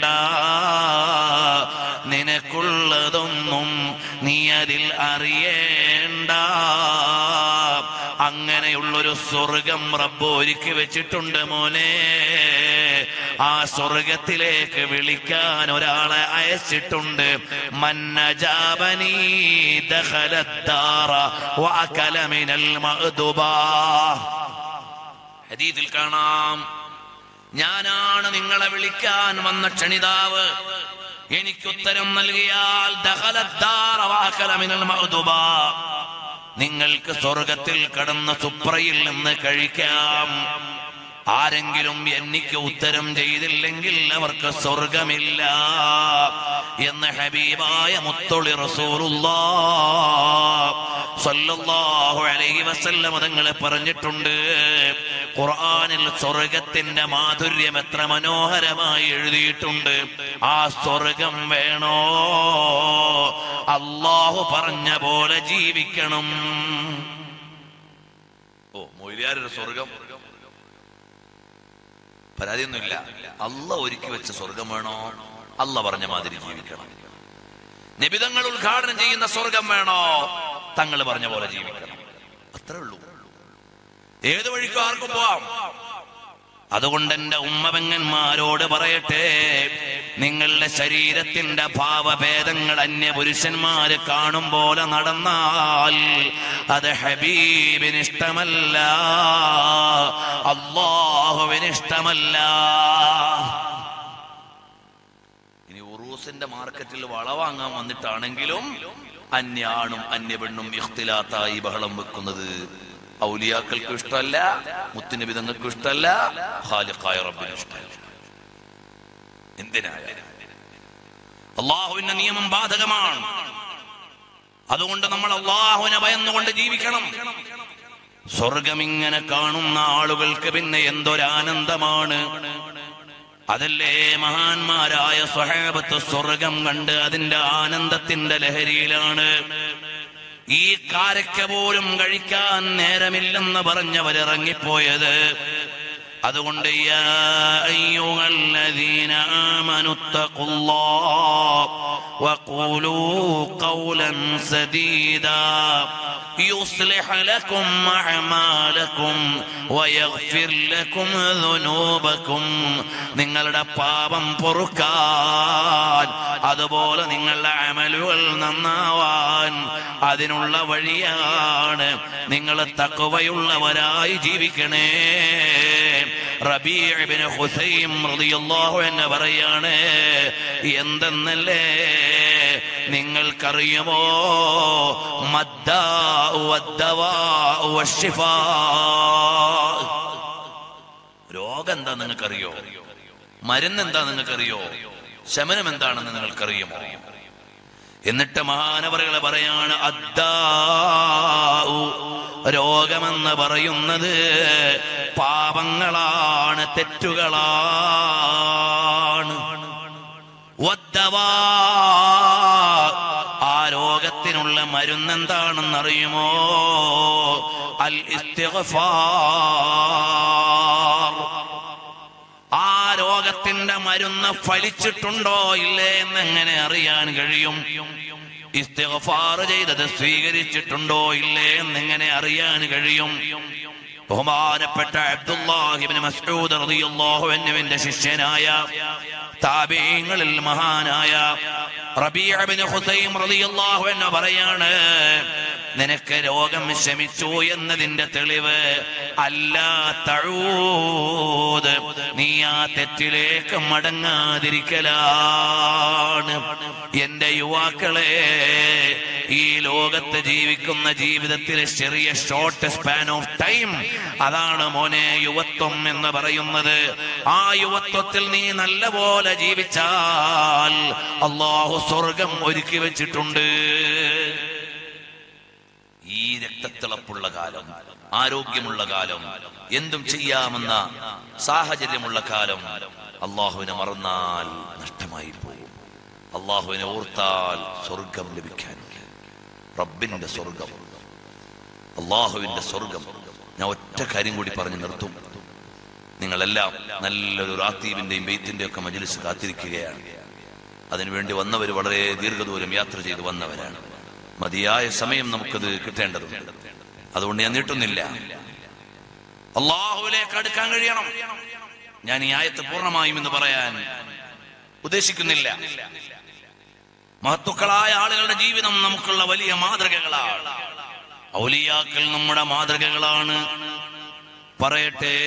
B: നിനക്കുള്ളതൊന്നും നീ അതിൽ അറിയേണ്ട അങ്ങനെയുള്ളൊരു സ്വർഗം റബ്ബ് ഒരുക്കി വെച്ചിട്ടുണ്ട് മോനെ ആ സ്വർഗത്തിലേക്ക് വിളിക്കാൻ ഒരാളെ അയച്ചിട്ടുണ്ട് മന്നജാബനീ ദഖലദ്ദാറ വഅകല മിനൽ മഅ്ദുബാ ഹദീസിൽ കാണാം ഞാനാണ് നിങ്ങളെ വിളിക്കാൻ വന്ന ക്ഷണിതാവ് എനിക്ക് ഉത്തരം നൽകിയാൽ ദഖലദ്ദാറ വഅകല മിനൽ മഅ്ദുബാ നിങ്ങൾക്ക് സ്വർഗത്തിൽ കടന്ന സുപ്രയിൽ നിന്ന് കഴിക്കാം ആരെങ്കിലും എനിക്ക് ഉത്തരം ചെയ്തില്ലെങ്കിൽ അവർക്ക് സ്വർഗമില്ല എന്ന് ഹബീബായ മുത്തൊളി റസൂലുള്ളാ സല്ലല്ലാഹു അലൈഹി വസല്ലം തങ്ങളെ പറഞ്ഞിട്ടുണ്ട് ഖുർആനിൽ സ്വർഗത്തിന്റെ മാധുര്യം എത്ര മനോഹരമായി എഴുതിയിട്ടുണ്ട് ആ സ്വർഗം വേണോ അള്ളാഹു പറഞ്ഞ പോലെ ജീവിക്കണം
A: ഓ മൊയ്ലിയാരുടെ സ്വർഗം പരാതിയൊന്നുമില്ല അല്ല ഒരുക്കി വെച്ച സ്വർഗം വേണോ അല്ല പറഞ്ഞ മാതിരി ജീവിക്കണം നിബിതങ്ങൾ ഉദ്ഘാടനം ചെയ്യുന്ന സ്വർഗം വേണോ തങ്ങൾ പറഞ്ഞ പോലെ ജീവിക്കണം അത്രേ ഉള്ളൂ ഏത് വഴിക്കും ആർക്കും പോവാം
B: അതുകൊണ്ട് എന്റെ ഉമ്മപെങ്ങന്മാരോട് പറയട്ടെ നിങ്ങളുടെ ശരീരത്തിന്റെ ഭാവഭേദങ്ങൾ അന്യ പുരുഷന്മാര് കാണും പോലെ നടന്നാൽ അത് ഹബീബിന് ഇഷ്ടമല്ല അള്ളാഹുവിന് ഇഷ്ടമല്ല
A: ഇനി ഉറൂസിന്റെ മാർക്കറ്റിൽ വള വാങ്ങാൻ വന്നിട്ടാണെങ്കിലും അന്യാണും അന്യപെണ്ണും ഇഖ്തിലാത്തായി ബഹളം വെക്കുന്നത് ഔലിയാക്കൾക്കും ഇഷ്ടമല്ല മുത്തുനിബിതങ്ങൾക്കും ഇഷ്ടമല്ല ഖാലിഖായ റബ്ബിനും ഇഷ്ടമല്ല എന്തിനായ
B: അള്ളാഹുവിന്റെ നിയമം ബാധകമാണ് അതുകൊണ്ട് നമ്മൾ അള്ളാഹുവിനെ ഭയന്നുകൊണ്ട് ജീവിക്കണം സ്വർഗം ഇങ്ങനെ കാണുന്ന ആളുകൾക്ക് പിന്നെ എന്തൊരാനന്ദമാണ് അതല്ലേ മഹാന്മാരായ സ്വഹാബത്ത് സ്വർഗം കണ്ട് അതിന്റെ ആനന്ദത്തിന്റെ ലഹരിയിലാണ് ഈ കാരക്ക പോലും കഴിക്കാൻ നേരമില്ലെന്ന് പറഞ്ഞവരിറങ്ങിപ്പോയത് അതുകൊണ്ട് യാ അയ്യുഹല്ലദീന ആമനു തഖുല്ലാഹ് വഖൂലൂ ഖൗലൻ സദീദാ يصلح لكم أعمالكم ويغفر لكم ذنوبكم നിങ്ങളുടെ പാപം പൊറുക്കാൻ അതുപോലെ നിങ്ങളുടെ അമലുകൾ നന്നാവാൻ അതിനുള്ള വഴിയാണ് നിങ്ങൾ തക്കവയുള്ളവരായി ജീവിക്കണേ റബീബിന് ഹുസൈം റളിയല്ലാഹു എന്ന് പറയാണ് എന്തെന്നല്ലേ നിങ്ങൾക്കറിയുമോ മദ്ദാ വദ്ദവാ വശിഫാ രോഗം എന്താ നിങ്ങൾക്കറിയോ മരുന്ന് എന്താ നിങ്ങൾക്കറിയോ ശമനം എന്താണെന്ന് നിങ്ങൾക്കറിയുമോ എന്നിട്ട് മഹാനവറുകളെ പറയാണ് അദ്ദാഉ രോഗമെന്ന് പറയുന്നത് പാപങ്ങളാണ് തെറ്റുകളാണ് വദ്ദവാ ആ രോഗത്തിനുള്ള മരുന്നെന്താണെന്നറിയുമോ അൽ ഇസ്തിഗ്ഫാർ ആ രോഗത്തിന്റെ മരുന്ന് ഫലിച്ചിട്ടുണ്ടോ ഇല്ലേ എന്നെങ്ങനെ അറിയാൻ കഴിയും ഇസ്തിഗ്ഫാർ ചെയ്തത് സ്വീകരിച്ചിട്ടുണ്ടോ ഇല്ലേ എന്നെങ്ങനെ അറിയാൻ കഴിയും ബഹുമാനപ്പെട്ട അബ്ദുല്ലാഹിബിൻ മസ്ഊദ് റളിയല്ലാഹു അൻഹുവിന്റെ ശിഷ്യനായ താബീങ്ങളിൽ മഹാനായ റബീഅബിൻ ഹുസൈം റളിയല്ലാഹു അൻഹു പറയാണ് നിനക്ക് രോഗം ശമിച്ചു എന്നതിന്റെ തെളിവ് അല്ല തഴൂത് നീ ആ തെറ്റിലേക്ക് മടങ്ങാതിരിക്കലാണ് എന്റെ യുവാക്കളെ ഈ ലോകത്ത് ജീവിക്കുന്ന ജീവിതത്തിലെ ചെറിയ ഷോർട്ട് സ്പാൻ ഓഫ് ടൈം അതാണ് മോനെ യുവത്വം എന്ന് പറയുന്നത് ആ യുവത്വത്തിൽ നീ നല്ലപോലെ ജീവിച്ചാൽ അള്ളാഹു സ്വർഗം ഒരുക്കി വെച്ചിട്ടുണ്ട്
A: ഈ രക്തത്തിളപ്പുള്ള കാലം ആരോഗ്യമുള്ള കാലം എന്തും ചെയ്യാമെന്ന സാഹചര്യമുള്ള കാലം അള്ളാഹുവിനെ മറന്നാൽ നഷ്ടമായി പോകും അള്ളാഹുവിനെ ഓർത്താൽ സ്വർഗം ലഭിക്കാനില്ല റബ്ബിന്റെ സ്വർഗം അള്ളാഹുവിന്റെ സ്വർഗം ഞാൻ ഒറ്റ കാര്യം കൂടി പറഞ്ഞു നിർത്തും നിങ്ങളെല്ലാം നല്ലൊരു റാത്തീബിന്റെയും ബെയ്ത്തിന്റെയും ഒക്കെ മജിലിസ് കാത്തിരിക്കുകയാണ് അതിനുവേണ്ടി വന്നവർ വളരെ ദീർഘദൂരം യാത്ര ചെയ്ത് വന്നവരാണ് മതിയായ സമയം നമുക്കത് കിട്ടേണ്ടതുണ്ട് അതുകൊണ്ട് ഞാൻ നീട്ടുന്നില്ല
B: അള്ളാഹുവിലേക്ക് അടുക്കാൻ കഴിയണം ഞാൻ ഈ ആയത്ത് പൂർണ്ണമായും എന്ന് പറയാൻ ഉദ്ദേശിക്കുന്നില്ല മഹത്തുക്കളായ ആളുകളുടെ ജീവിതം നമുക്കുള്ള വലിയ മാതൃകകളാണ് ഔലിയാക്കൾ നമ്മുടെ മാതൃകകളാണ് പറയട്ടെ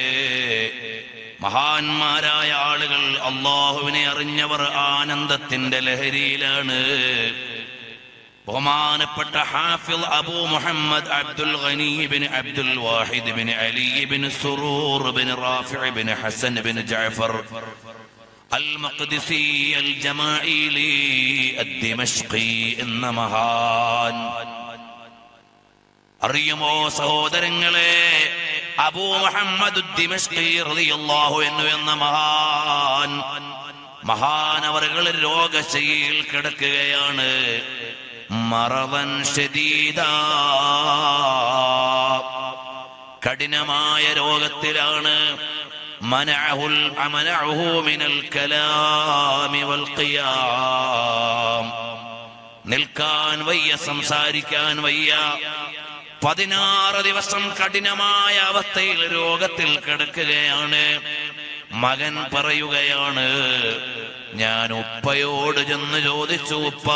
B: മഹാന്മാരായ ആളുകൾ അള്ളാഹുവിനെ അറിഞ്ഞവർ ആനന്ദത്തിന്റെ ലഹരിയിലാണ് ബഹുമാനപ്പെട്ട Hafiz Abu Muhammad Abdul Ghani bin Abdul Wahid bin Ali bin Surur bin Rafi bin Hasan bin Jafar المقدسي الجماعيلي الدمشقي എന്ന മഹാൻ അറിയുമോ സഹോദരങ്ങളെ അബൂ മുഹമ്മദ് ദിമഷ്കി റളിയല്ലാഹു അൻഹു എന്ന മഹാൻ മഹാനവറുകൾ രോഗശൈലിയിൽ കിടക്കുകയാണ് മറവൻ ശദീദ കഠിനമായ രോഗത്തിലാണ് മനഅഹുൽ അമനഅഹു മിനൽ കലാമി വൽ ഖിയാം നിൽക്കാൻ വയ്യ സംസാരിക്കാൻ വയ്യ പതിനാറ് ദിവസം കഠിനമായ അവസ്ഥയിൽ രോഗത്തിൽ കിടക്കുകയാണ് മകൻ പറയുകയാണ് ഞാൻ ഉപ്പയോട് ചെന്ന് ചോദിച്ചു ഉപ്പ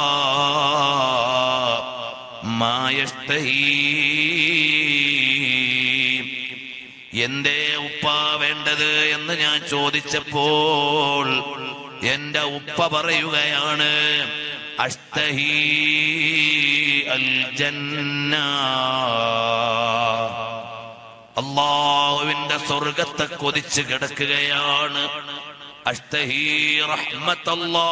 B: മായഷ്ടഹീ എന്തേ ഉപ്പ വേണ്ടത് എന്ന് ഞാൻ ചോദിച്ചപ്പോൾ എന്റെ ഉപ്പ പറയുകയാണ് അഷ്ടഹി അൽ ജന്ന അള്ളാഹുവിന്റെ സ്വർഗത്തെ കൊതിച്ച് കിടക്കുകയാണ് അഷ്ടഹി റഹ്മത്തല്ലാ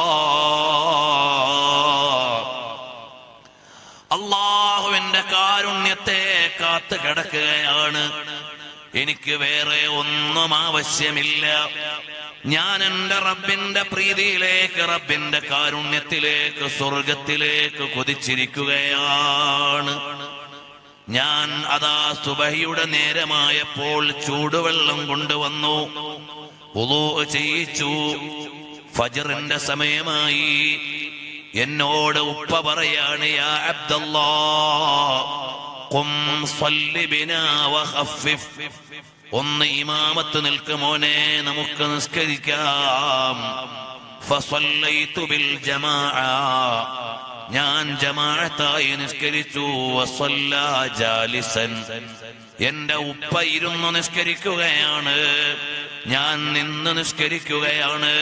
B: അള്ളാഹുവിന്റെ കാരുണ്യത്തെ കാത്തു കിടക്കുകയാണ് എനിക്ക് വേറെ ഒന്നും ആവശ്യമില്ല ഞാൻ എന്റെ റബ്ബിന്റെ പ്രീതിയിലേക്ക് റബ്ബിന്റെ കാരുണ്യത്തിലേക്ക് സ്വർഗത്തിലേക്ക് കൊതിച്ചിരിക്കുകയാണ് ഞാൻ അതാ സുബഹിയുടെ നേരമായപ്പോൾ ചൂടുവെള്ളം കൊണ്ടുവന്നു ഉളൂ ചെയ്യിച്ചു ഫജറിന്റെ സമയമായി എന്നോട് ഉപ്പ പറയാണ് യാ അബ്ദല്ലാ ഖും സ്വല്ലി ബിനാ വഖഫിഫ് ഒന്ന് ഇമാമത്ത് നിൽക്ക് മോനെ നമുക്ക് നിസ്കരിക്കാം ഫസല്ലൈതു ബിൽ ജമാഅ ഞാൻ ജമാഅത്തായി നിസ്കരിച്ചു വസല്ല ജാലിസൻ എന്റെ ഉപ്പ ഇരുന്ന് നിസ്കരിക്കുകയാണ് ഞാൻ നിന്ന് നിസ്കരിക്കുകയാണ്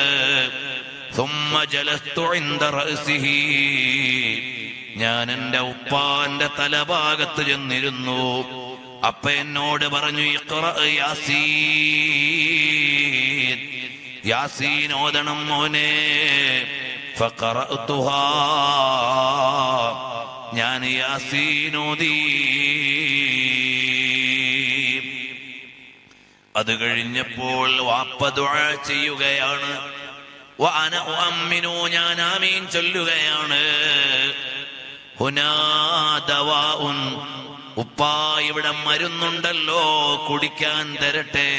B: ثم جلست عند رأسه ഞാൻ എന്റെ ഉപ്പാന്റെ തലഭാഗത്ത് ചെന്നിരുന്നു അപ്പ എന്നോട് പറഞ്ഞു ഇഖ്റ യാസീൻ യാസീൻ ഓതണം മോനെ ഫഖറഅതുഹാ ഞാൻ യാസീൻ ഓതി അത് കഴിഞ്ഞപ്പോൾ വാപ്പ ദുആ ചെയ്യുകയാണ് വഅന ഉഅമ്മിനു ഞാൻ ആമീൻ ചൊല്ലുകയാണ് ഹുനാ ദവാഉൻ ഉപ്പാ ഇവിടെ മരുന്നുണ്ടല്ലോ കുടിക്കാൻ തരട്ടെ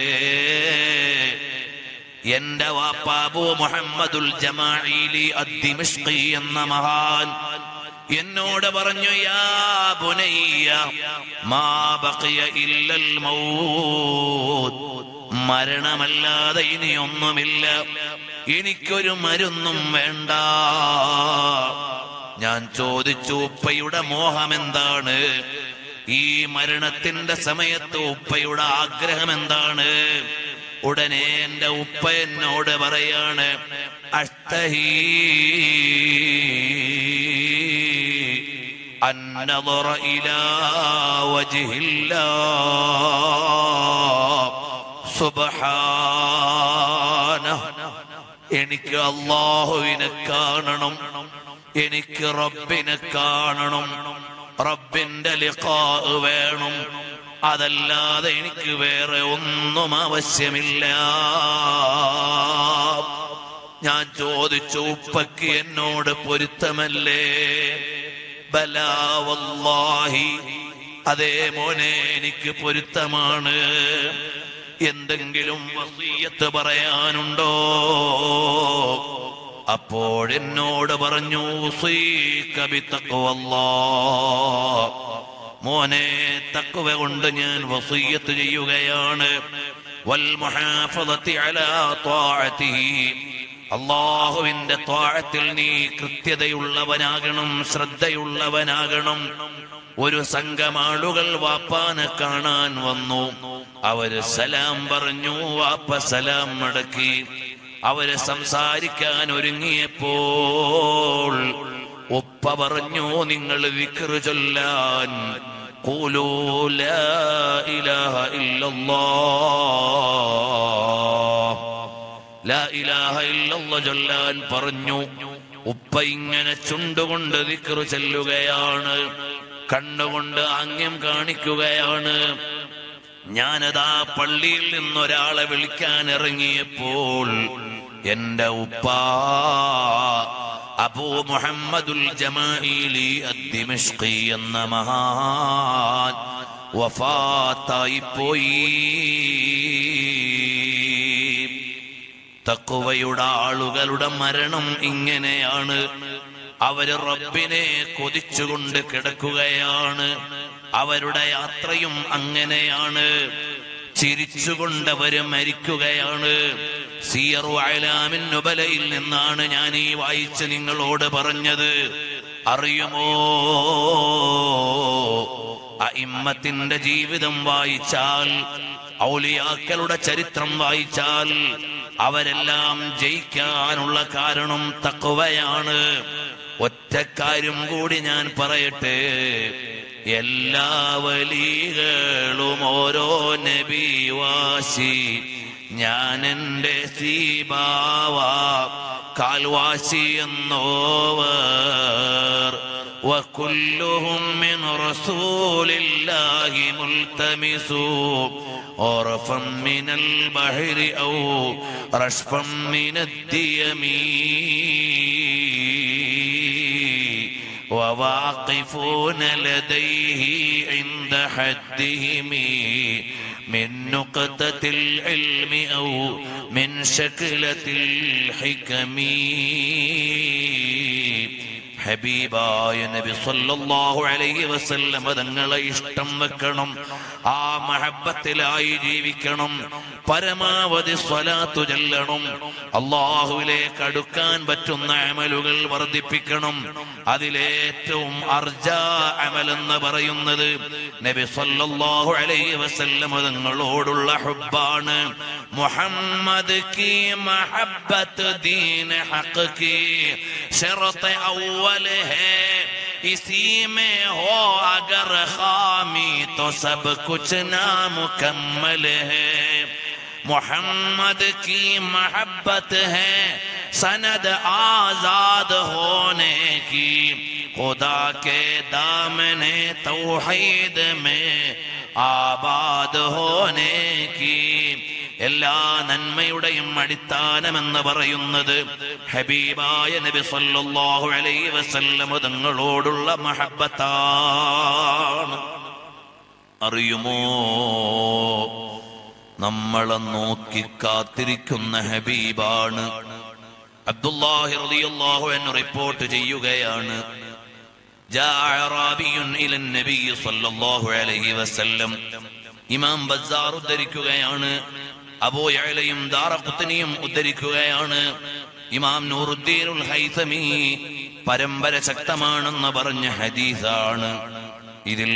B: എന്റെ വാപ്പാബു മുഹമ്മദുൽ ജമാഇലി അദ്ദിമിഷ്കി എന്ന മഹാൻ എന്നോട് പറഞ്ഞു യാ ബുനയ്യ മാ ബഖിയ ഇല്ലൽ മൗത്ത് മരണമല്ലാതെ ഇനിയൊന്നുമില്ല എനിക്കൊരു മരുന്നും വേണ്ട ഞാൻ ചോദിച്ചു ഉപ്പയുടെ മോഹം എന്താണ് ഈ മരണത്തിന്റെ സമയത്ത് ഉപ്പയുടെ ആഗ്രഹം എന്താണ് ഉടനെ എന്റെ ഉപ്പ എന്നോട് പറയാണ് അഷ്ടഹീ النظر إلى وجه الله سبحانه എനിക്ക് അള്ളാഹുവിനെ കാണണം എനിക്ക് റബ്ബിനെ കാണണം റബ്ബിന്റെ ലിഖാ വേണം അതല്ലാതെ എനിക്ക് വേറെ ഒന്നും ആവശ്യമില്ല ഞാൻ ചോദിച്ചു ഉപ്പക്ക് എന്നോട് പൊരുത്തമല്ലേ ബലാവല്ലാഹി അതേ മോനെ എനിക്ക് പൊരുത്തമാണ് എന്തെങ്കിലും വസീയത്ത് പറയാനുണ്ടോ അപ്പോഴെന്നോട് പറഞ്ഞു "ഉസീക ബിത്തഖ്വല്ലാഹ്." മോനെ തക്കുവ കൊണ്ട് ഞാൻ വസീയത്ത് ചെയ്യുകയാണ് വൽ മുഹാഫദത്തി അലാ ത്വാഅതിഹി അള്ളാഹുവിന്റെ ത്വാഴത്തിൽ നീ കൃത്യതയുള്ളവനാകണം ശ്രദ്ധയുള്ളവനാകണം ഒരു സംഘം ആളുകൾ വാപ്പാനെ കാണാൻ വന്നു അവര് സലാം പറഞ്ഞു വാപ്പ സലാം മടക്കി അവര് സംസാരിക്കാൻ ഒരുങ്ങിയപ്പോൾ ഉപ്പ പറഞ്ഞു നിങ്ങൾ വിക്റ് ചൊല്ലാൻ قولوا لا إله إلا الله ലാ ഇലാഹ ഇല്ലല്ലാ ചൊല്ലാൻ പറഞ്ഞു ഉപ്പ ഇങ്ങനെ ചുണ്ടുകൊണ്ട് ദിക്റ് ചെല്ലുകയാണ് കണ്ണുകൊണ്ട് ആംഗ്യം കാണിക്കുകയാണ് ഞാനതാ പള്ളിയിൽ നിന്നൊരാളെ വിളിക്കാൻ ഇറങ്ങിയപ്പോൾ എന്റെ ഉപ്പ അബൂ മുഹമ്മദുൽ ജമാഇലി അദ്ദിമിഷ്കി എന്ന മഹാൻ വഫാത്തായി പോയി തക്കുവയുടെ ആളുകളുടെ മരണം ഇങ്ങനെയാണ് അവര് റബ്ബിനെ കൊതിച്ചുകൊണ്ട് കിടക്കുകയാണ് അവരുടെ യാത്രയും അങ്ങനെയാണ് ചിരിച്ചുകൊണ്ട് അവര് മരിക്കുകയാണ് സിയറു അലാമിൻ നുബലയിൽ നിന്നാണ് ഞാൻ ഈ വായിച്ച് നിങ്ങളോട് പറഞ്ഞത് അറിയുമോ അയിമ്മത്തിന്റെ ജീവിതം വായിച്ചാൽ ഔലിയാക്കളുടെ ചരിത്രം വായിച്ചാൽ അവരെല്ലാം ജയിക്കാനുള്ള കാരണം തക്കവയാണ് ഒറ്റക്കാര്യം കൂടി ഞാൻ പറയട്ടെ എല്ലാ വലികളും ഓരോ നബിവാശി ഞാൻ എൻ്റെ സീബാവ കാൽവാശി എന്നോവർ وكلهم من رسول الله ملتمس عرفا من البحر أو رشفا من الديم وواقفون لديه عند حدهم من نقطة العلم أو من شكلة الحكم ഹബീബായ നബി സല്ലല്ലാഹു അലൈഹി വസല്ലം തങ്ങളെ ഇഷ്ടം വെക്കണം ആ മഹബത്തിലായി ജീവിക്കണം പരമാവധി സ്വലാത്തു ചെല്ലണം അള്ളാഹുവിലേക്ക് അടുക്കാൻ പറ്റുന്ന അമലുകൾ വർദ്ധിപ്പിക്കണം അതിലേറ്റവും അർജ അമൽ എന്ന് പറയുന്നത് നബി സല്ലല്ലാഹു അലൈഹി വസല്ലം തങ്ങളോടുള്ള ഹുബ്ബാണ് മുഹമ്മദ് की मोहब्बत दीन हक की शरत अव्वल है इसी में हो अगर खामी तो सब कुछ नामुकम्मल है मोहम्मद की मोहब्बत है सनद आजाद होने की खुदा के दामने तौहीद में ആബാദ് ഹോനെ കി എല്ലാ നന്മയുടെയും അടിസ്ഥാനമെന്ന് പറയുന്നത് ഹബീബായ നബി സല്ലല്ലാഹു അലൈഹി വസല്ലം തങ്ങളോടുള്ള മഹബത്താണ് അറിയുമോ നമ്മളെ നോക്കി കാത്തിരിക്കുന്ന ഹബീബാണ് അബ്ദുല്ലാഹി റളിയല്ലാഹു അൻഹു റിപ്പോർട്ട് ചെയ്യുകയാണ് جاء أعرابي إلى النبي صلى الله عليه وسلم ഇമാം ബസാർ ഉദ്ധരിക്കുകയാണ് അബൂ യഅലയും ദാറഖുത്നിയും ഉദ്ധരിക്കുകയാണ് ഇമാം നൂറുദ്ദീനുൽ ഹൈതമി പരമ്പര ശക്തമാണെന്ന് പറഞ്ഞ ഹദീസാണ് ഇതിൽ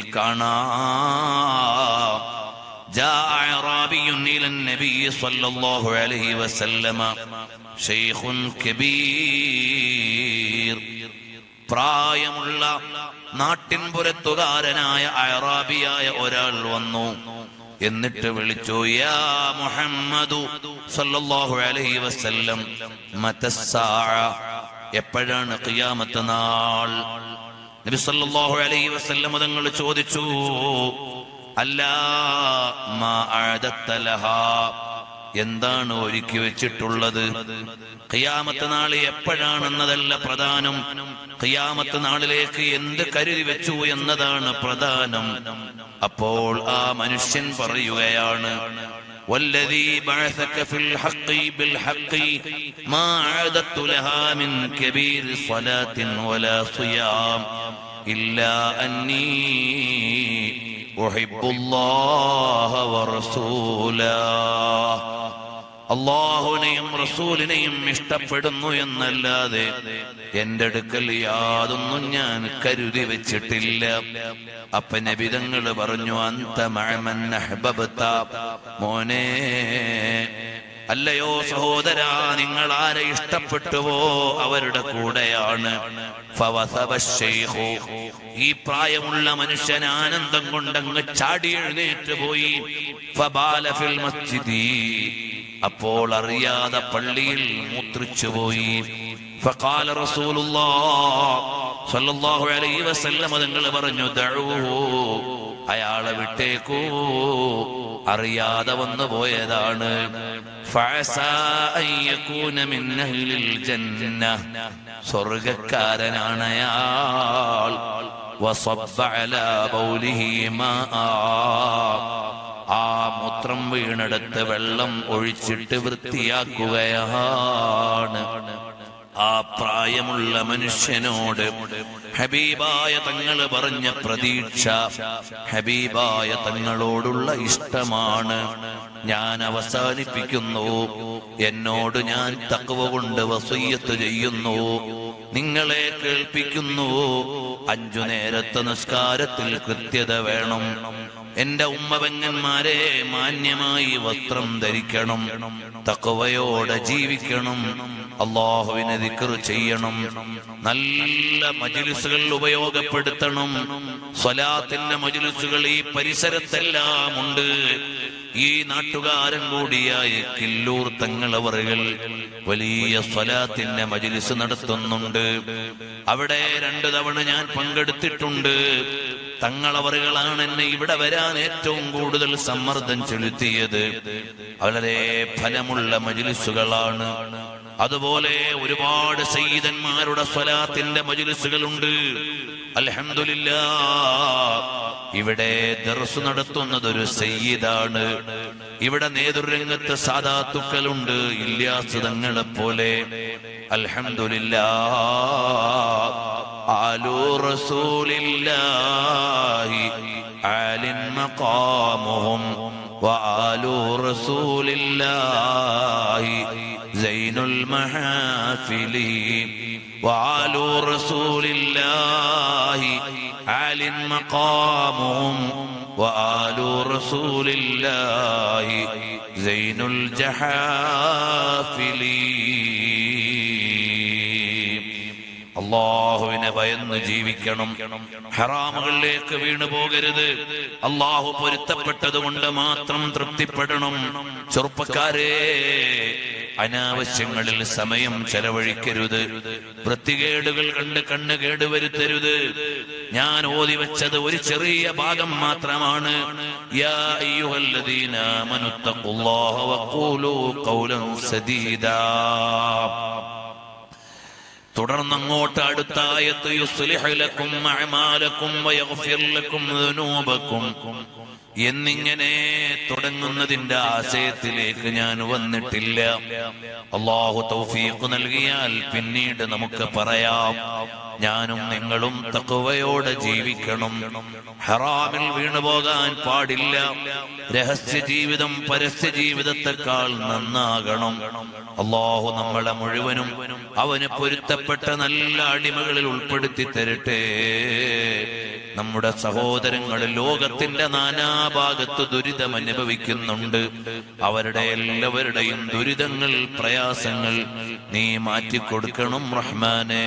B: കാണാം جاء أعرابي إلى النبي صلى الله عليه وسلم شيخ كبير പ്രായമുള്ള നാട്ടിൻപുരത്തുകാരനായ അയറാബിയായ ഒരാൾ വന്നു എന്നിട്ട് വിളിച്ചു യാ മുഹമ്മദു സല്ലല്ലാഹു അലൈഹി വസല്ലം മതസ്സാഅ എപ്പോഴാണ് ഖിയാമത്ത് നാൾ നബി സല്ലല്ലാഹു അലൈഹി വസല്ലം തങ്ങൾ ചോദിച്ചു അല്ലാ മാ അഅദത്ത ലഹാ എന്താണ് ഒരുക്കി വെച്ചിട്ടുള്ളത് ഖിയാമത്ത് നാള് എപ്പോഴാണെന്നതല്ല പ്രധാനം ഖിയാമത്ത് നാളിലേക്ക് എന്ത് കരുതി വെച്ചു എന്നതാണ് പ്രധാനം അപ്പോൾ ആ മനുഷ്യൻ പറയുകയാണ് والذي بعثك في الحق بالحق ما عادت لها من كبير صلاة ولا صيام إلا أني أحب الله ورسوله അള്ളാഹുനെയും റസൂലിനെയും ഇഷ്ടപ്പെടുന്നു എന്നല്ലാതെ എന്റെ അടുക്കൽ യാതൊന്നും ഞാൻ കരുതി വെച്ചിട്ടില്ല അപ്പ നബിതങ്ങൾ പറഞ്ഞു അന്ത മഅമൻ അഹ്ബബ്ത മോനെ അല്ലയോ സഹോദര നിങ്ങൾ ആരെ ഇഷ്ടപ്പെട്ടുവോ അവരുടെ കൂടെയാണ് ഫവസബ ശൈഖു. ഈ പ്രായമുള്ള മനുഷ്യൻ ആനന്ദം കൊണ്ടങ്ങ് ചാടി എഴുന്നേറ്റ് പോയി ഫബാല ഫിൽ മസ്ജിദി അപ്പോൾ അറിയാതെ പള്ളിയിൽ മൂത്രിച്ചു പോയി ഫഖാല റസൂലുള്ളാഹ് സ്വല്ലല്ലാഹു അലൈഹി വസല്ലം തങ്ങൾ പറഞ്ഞു ദഊഹു അയാളെ വിട്ടേക്കൂ അറിയാതെ വന്നു പോയതാണ് ഫഅസാ അൻ യകൂന മിൻ അഹ്ലിൽ ജന്ന സ്വർഗക്കാരനാണ് അയാൾ വസബ്ബ അലാ ബൗലിഹി മാആ ആ മൂത്രം വീണെടുത്ത് വെള്ളം ഒഴിച്ചിട്ട് വൃത്തിയാക്കുകയാണ് ആ പ്രായമുള്ള മനുഷ്യനോട് ഹബീബായ തങ്ങൾ പറഞ്ഞ പ്രതീക്ഷ ഹബീബായ തങ്ങളോടുള്ള ഇഷ്ടമാണ് ഞാൻ അവസാനിപ്പിക്കുന്നു എന്നോട് ഞാൻ തക്കവ കൊണ്ട് വസയ്യത്ത് ചെയ്യുന്നു നിങ്ങളെ കേൾപ്പിക്കുന്നു അഞ്ചു നേരത്തെ നിസ്കാരത്തിൽ കൃത്യത വേണം എന്റെ ഉമ്മപെങ്ങന്മാരെ മാന്യമായി വസ്ത്രം ധരിക്കണം തക്കവയോടെ ജീവിക്കണം അള്ളാഹുവിനെ ദിക്ർ ചെയ്യണം നല്ല മജിലിസുകൾ ഉപയോഗപ്പെടുത്തണം സ്വലാത്തിന്റെ മജിലിസുകൾ ഈ പരിസരത്തെല്ലാം ഉണ്ട് ഈ നാട്ടുകാരൻ കൂടിയായ കില്ലൂർ തങ്ങളവറുകൾ വലിയ സ്വലാത്തിന്റെ മജിലിസ് നടത്തുന്നുണ്ട് അവിടെ രണ്ടു തവണ ഞാൻ പങ്കെടുത്തിട്ടുണ്ട് തങ്ങളവറുകളാണ് എന്നെ ഇവിടെ വരാൻ ഏറ്റവും കൂടുതൽ സമ്മർദ്ദം ചെലുത്തിയത് വളരെ ഫലമുള്ള മജിലിസുകളാണ് അതുപോലെ ഒരുപാട് സയ്യിദന്മാരുടെ സ്വലാത്തിന്റെ മജിലിസുകളുണ്ട് അൽഹംദുലില്ല ഇവിടെ ദർസ് നടത്തുന്നത് ഒരു സയ്യിദാണ് ഇവിടെ നേതൃരംഗത്ത് സാധാത്തുക്കളുണ്ട് ഇല്യാസ് തങ്ങളെ പോലെ അൽഹംദുലില്ല ആലു റസൂലില്ലാഹി ആലിൻ മഖാമുഹും وآل رسول الله زين المحافل وآل رسول الله عال مقامهم وآل رسول الله زين الجحافل അള്ളാഹുവിനെ ഭയന്ന് ജീവിക്കണം ഹറാമുകളിലേക്ക് വീണു പോകരുത് അള്ളാഹു പൊരുത്തപ്പെട്ടത് കൊണ്ട് മാത്രം തൃപ്തിപ്പെടണം ചെറുപ്പക്കാരെ അനാവശ്യങ്ങളിൽ സമയം ചെലവഴിക്കരുത് വൃത്തികേടുകൾ കണ്ട് കണ്ണ് കേടുവരുത്തരുത് ഞാൻ ഓതി വെച്ചത് ഒരു ചെറിയ ഭാഗം മാത്രമാണ് യാ അയ്യുഹല്ലദീന ആമനു തഖുല്ലാഹ വഖൂലൂ ഖൗലൻ സദീദാ തുടർന്നങ്ങോട്ട് അടുത്ത ആയത്ത് യുസ്ലിഹ് ലക്കും അഅമാലക്കും വയഗ്ഫിർ ലക്കും ദുനൂബക്കും എന്നിങ്ങനെ തുടങ്ങുന്നതിന്റെ ആശയത്തിലേക്ക് ഞാൻ വന്നിട്ടില്ല അള്ളാഹു തൗഫീഖ് നൽകിയാൽ പിന്നീട് നമുക്ക് പറയാം ഞാനും നിങ്ങളും തക്കവയോടെ ജീവിക്കണം ഹറാമിൽ വീണുപോകാൻ പാടില്ല രഹസ്യ ജീവിതം പരസ്യ ജീവിതത്തെക്കാൾ നന്നാകണം അള്ളാഹു നമ്മളെ മുഴുവനും അവന് പൊരുത്തപ്പെട്ട നല്ല അടിമകളിൽ ഉൾപ്പെടുത്തി തരട്ടെ നമ്മുടെ സഹോദരങ്ങൾ ലോകത്തിന്റെ നാനാഭാഗത്ത് ദുരിതം അനുഭവിക്കുന്നുണ്ട് അവരുടെ എല്ലാവരുടെയും ദുരിതങ്ങൾ പ്രയാസങ്ങൾ നീ മാറ്റിക്കൊടുക്കണം റഹ്മാനേ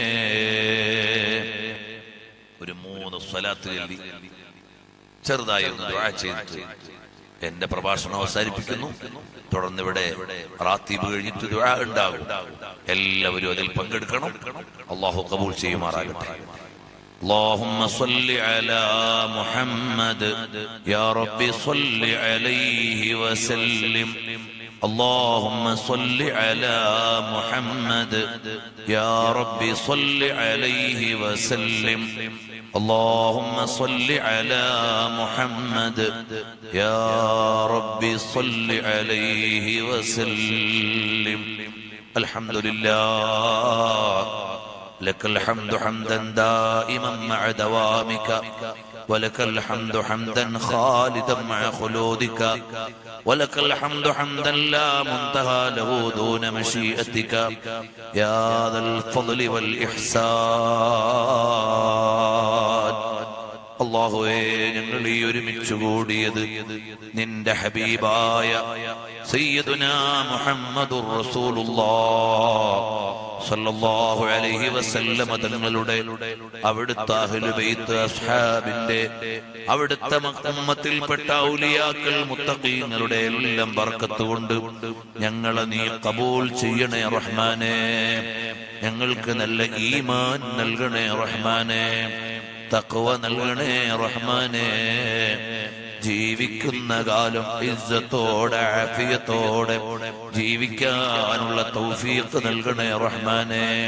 B: ഒരു മൂന്ന് സ്വലാത്ത് ചൊല്ലി ചെറുതായി ഒന്ന് ദുആ ചെയ്തിട്ട് എന്റെ പ്രഭാഷണം അവസാനിപ്പിക്കുന്നു തുടർന്ന് ഇവിടെ റാത്തീബ് കഴിഞ്ഞിട്ട് ദുആ ഉണ്ടാകും എല്ലാവരും അതിൽ പങ്കെടുക്കണം അള്ളാഹു കബൂൾ ചെയ്യുമാറാകട്ടെ اللهم صل على محمد يا رب صل عليه وسلم اللهم صل على محمد يا رب صل عليه وسلم اللهم صل على محمد يا رب صل عليه وسلم الحمد لله لك الحمد حمدا دائما مع دوامك ولك الحمد حمدا خالدا مع خلودك ولك الحمد حمدا لا منتهى له دون مشيئتك يا ذا الفضل والإحسان അള്ളാഹുവേ ഞങ്ങൾ ഈ ഒരുമിച്ച് കൂടിയത് നിന്റെ ഹബീബായ സയ്യിദുനാ മുഹമ്മദുർ റസൂലുള്ളാഹ് സല്ലല്ലാഹു അലൈഹി വസല്ലമ തങ്ങളുടെ അവിടുത്തെ അഹ്ലു ബൈത്ത് അസ്ഹാബിന്റെ അവിടുത്തെ ഉമ്മത്തിൽപ്പെട്ട ഔലിയാക്കൾ മുത്തഖീങ്ങളുടെ എല്ലാം ബർക്കത്ത് കൊണ്ട് ഞങ്ങളെ നീ കബൂൽ ചെയ്യണേ റഹ്മാനേ ഞങ്ങൾക്ക് നല്ല ഈമാൻ നൽകണേ റഹ്മാനേ തക്വ നൽകണേ റഹ്മാനേ ജീവിക്കുന്ന കാലം ഇസ്സത്തോടെ ആഫിയത്തോടെ ജീവിക്കാനുള്ള തൗഫീഖ് നൽകണേ റഹ്മാനേ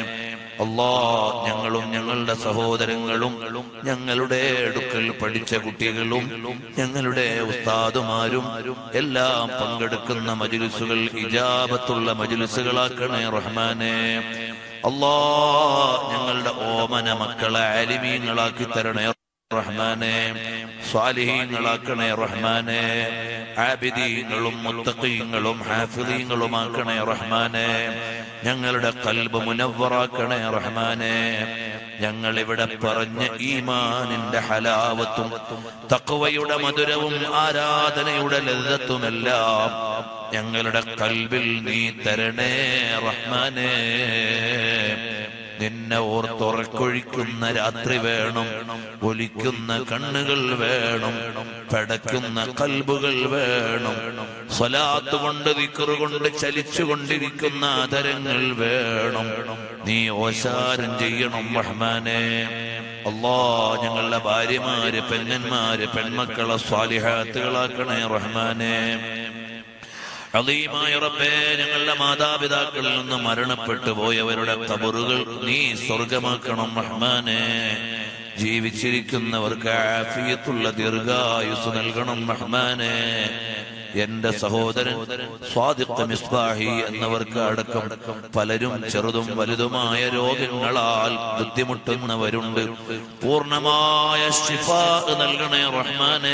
B: അല്ലാ ഞങ്ങളും ഞങ്ങളുടെ സഹോദരങ്ങളും ഞങ്ങളുടെ അടുക്കൽ പഠിച്ച കുട്ടികളും ഞങ്ങളുടെ ഉസ്താദുമാരും എല്ലാം പങ്കെടുക്കുന്ന മജിലിസുകൾ ഇജാബത്തുള്ള മജിലിസുകളാക്കണേ റഹ്മാനെ അല്ലാ ഞങ്ങളുടെ ഓമന മക്കളെ ആലിമീങ്ങളാക്കി തരണേ റഹ്മാനെ സ്വാലിഹീങ്ങളാക്കണേ റഹ്മാനെ ആബിദീങ്ങളും മുത്തഖീങ്ങളും ഹാഫിദീങ്ങളുമാക്കണേ റഹ്മാനെ ഞങ്ങളുടെ കൽബ് മുനവറാക്കണേ റഹ്മാനെ ഞങ്ങൾ ഇവിടെ പറഞ്ഞ ഈമാനിന്റെ ഹലാവത്തും തക്വയുടെ മധുരവും ആരാധനയുടെ ലളിതത്തുമെല്ലാം ഞങ്ങളുടെ കൽബിൽ നീ തരണേ റഹ്മാനേ നിന്നെ ഓർത്തുറക്കൊഴിക്കുന്ന രാത്രി വേണം ഒലിക്കുന്ന കണ്ണുകൾ വേണം പടക്കുന്ന കൽബുകൾ വേണം സ്വലാത്ത് കൊണ്ട് ദിക്കറ് കൊണ്ട് ചലിച്ചുകൊണ്ടിരിക്കുന്ന ആദരങ്ങൾ വേണം നീ ഓശാരം ചെയ്യണം റഹ്മാനെ അല്ലാ ഞങ്ങളുടെ ഭാര്യമാര് പെങ്ങന്മാര് പെൺമക്കളെ സ്വാലിഹാത്തുകളാക്കണേ റഹ്മാനെ അലീമായ റബ്ബേ ഞങ്ങളുടെ മാതാപിതാക്കളിൽ നിന്ന് മരണപ്പെട്ടു പോയവരുടെ കബറുകൾ നീ സ്വർഗമാക്കണം റഹ്മാനെ ജീവിച്ചിരിക്കുന്നവർക്ക് ആഫിയത്തുള്ള ദീർഘായുസ് നൽകണം റഹ്മാനെ എന്റെ സഹോദരൻ സ്വാദിഖ് മിസ്ബാഹി എന്നവർക്ക് അടക്കം പലരും ചെറുതും വലുതുമായ രോഗങ്ങളാൽ ബുദ്ധിമുട്ടുന്നവരുണ്ട് പൂർണ്ണമായ ശിഫ നൽകണേ റഹ്മാനെ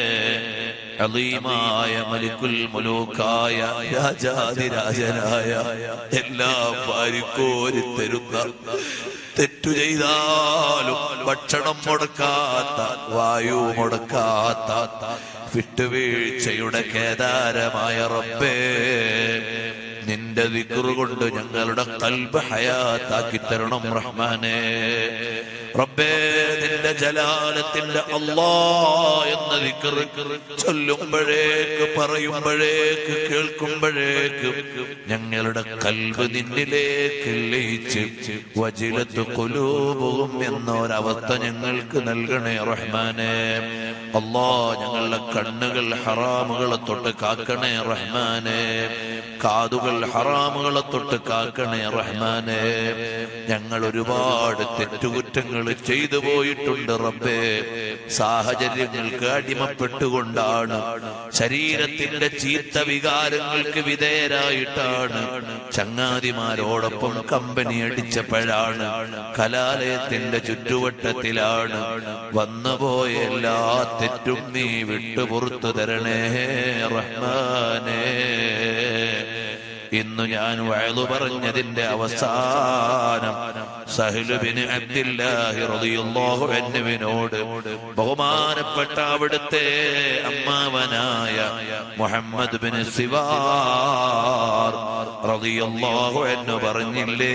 B: അലീമായ മലിക്കുൽ മുലൂക്കായ രാജാതിരാജനായ എല്ലാം വാരിക്കോരി തരുന്ന തെറ്റു ചെയ്താലും ഭക്ഷണം മുടക്കാത്ത വായു മുടക്കാത്ത വിട്ടുവീഴ്ചയുടെ കേദാരമായ റബ്ബേ നിന്റെ ദിക്റ് കൊണ്ട് ഞങ്ങളുടെ കൽബ് ഹയാത്താക്കി തരണം റഹ്മാനെ റബ്ബേ നിന്റെ ജലാലത്തിന്റെ അല്ലാ എന്ന ദിക്റ് ചൊല്ലുമ്പോഴേക്ക് പറയുമ്പോഴേക്ക് കേൾക്കുമ്പോഴേക്ക് ഞങ്ങളുടെ കൽബ് നിന്നിലേക്ക് ലയിച്ച് വജിലത്ത് കൊലൂപും എന്നൊരവസ്ഥ ഞങ്ങൾക്ക് നൽകണേ റഹ്മാനെ അല്ലാ ഞങ്ങളുടെ കണ്ണുകൾ ഹറാമുകളെ തൊട്ട് കാക്കണേ റഹ്മാനെ കാതുകൾ ഹറാമുകളെ തൊട്ട് കാക്കണേ റഹ്മാനെ ഞങ്ങൾ ഒരുപാട് തെറ്റുകുറ്റങ്ങൾ ചെയ്തു പോയിട്ടുണ്ട് റബ്ബേ സാഹചര്യങ്ങൾക്ക് അടിമപ്പെട്ടുകൊണ്ടാണ് ശരീരത്തിന്റെ ചീത്ത വികാരങ്ങൾക്ക് വിധേയരായിട്ടാണ് ചങ്ങാതിമാരോടൊപ്പം കമ്പനി അടിച്ചപ്പോഴാണ് കലാലയത്തിന്റെ ചുറ്റുവട്ടത്തിലാണ് വന്നുപോയ എല്ലാ തെറ്റും നീ വിട്ടുപുറത്തു തരണേ റഹ്മാനേ ഇന്നു ഞാൻ വയലു പറഞ്ഞതിന്റെ അവസാനം സഹലുബിന് അബ്ദില്ലാഹി റളിയല്ലാഹു അൻഹുവിനോട് ബഹുമാനപ്പെട്ട അവിടുത്തെ അമ്മാവനായ മുഹമ്മദ് ബിൻ സിവാർ റളിയല്ലാഹു അൻഹു പറഞ്ഞില്ലേ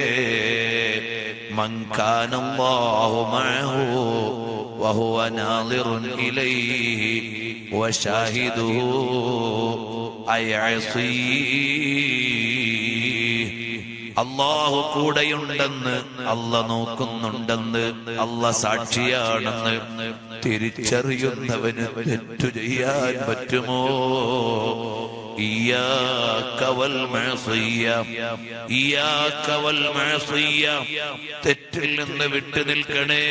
B: من كان الله معه وهو ناظر إليه وشاهده أيعصيه അള്ളാഹു കൂടെയുണ്ടെന്ന് അല്ല നോക്കുന്നുണ്ടെന്ന് അല്ല സാക്ഷിയാണെന്ന് തിരിച്ചറിയുന്നവന് തെറ്റു ചെയ്യാൻ പറ്റുമോ إياك والمعصية إياك والمعصية തെറ്റിൽ നിന്ന് വിട്ടു നിൽക്കണേ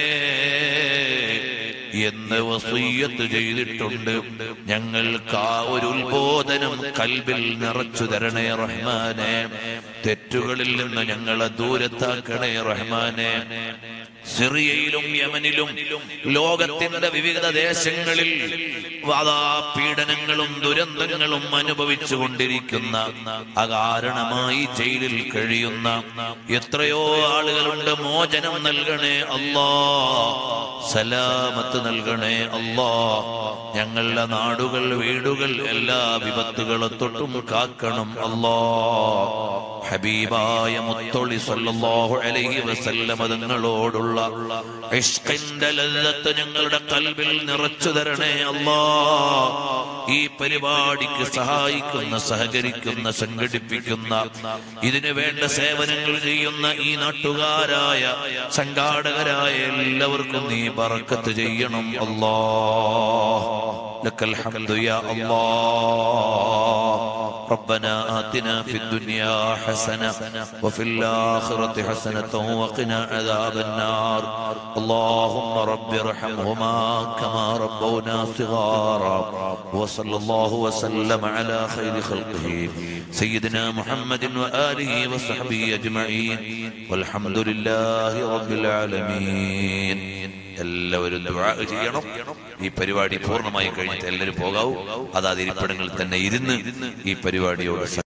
B: എന്ന് വസീയത്ത് ചെയ്തിട്ടുണ്ട് ഞങ്ങൾക്ക് ആ ഒരു ഉത്ബോധനം കൽബിൽ നിറച്ചു തരണേ റഹ്മാനെ തെറ്റുകളിൽ നിന്ന് ഞങ്ങളെ ദൂരത്താക്കണേ റഹ്മാനെ സിറിയയിലും യമനിലും ലോകത്തിന്റെ വിവിധ ദേശങ്ങളിൽ വാദാ പീഡനങ്ങളും ദുരന്തങ്ങളും അനുഭവിച്ചു കൊണ്ടിരിക്കുന്ന അകാരണമായി ജയിലിൽ കഴിയുന്ന എത്രയോ ആളുകളുണ്ട് മോചനം നൽകണേ അല്ലാ സലാമത്ത് നൽകണേ അല്ലാ ഞങ്ങളുടെ നാടുകൾ വീടുകൾ എല്ലാ വിപത്തുകളെ തൊട്ടും കാക്കണം അല്ലാ ഹബീബായ മുത്തൊളി സല്ലല്ലാഹു അലൈഹി വസല്ലമ തങ്ങളോടുള്ള ഇഷ്കിന്റെ ലല്ലത്ത് ഞങ്ങളുടെ കൽബിൽ നിറച്ചു തരണേ അല്ലാ ഈ പരിപാടിക്ക് സഹായിക്കുന്ന സഹകരിക്കുന്ന സംഘടിപ്പിക്കുന്ന ഇതിനു വേണ്ട സേവനങ്ങൾ ചെയ്യുന്ന ഈ നാട്ടുകാരായ സംഘാടകരായ എല്ലാവർക്കും നീ ബറക്കത്ത് ചെയ്യണം അല്ലാ ലക്കൽ ഹംദു യാ അല്ലാ
A: ربنا آتنا في الدنيا حسنة وفي الآخرة حسنة وقنا عذاب النار اللهم رب ارحمهما كما ربونا صغارا وصلى الله وسلم على خير خلقه سيدنا محمد وآله وصحبه أجمعين والحمد لله رب العالمين എല്ലാവരും ദുആ ചെയ്യണം ഈ പരിപാടി പൂർണ്ണമായി കഴിഞ്ഞിട്ട് എല്ലാവരും പോകാവൂ അതാത് ഇരിപ്പിടങ്ങളിൽ തന്നെ ഇരുന്ന് ഈ പരിപാടിയോട്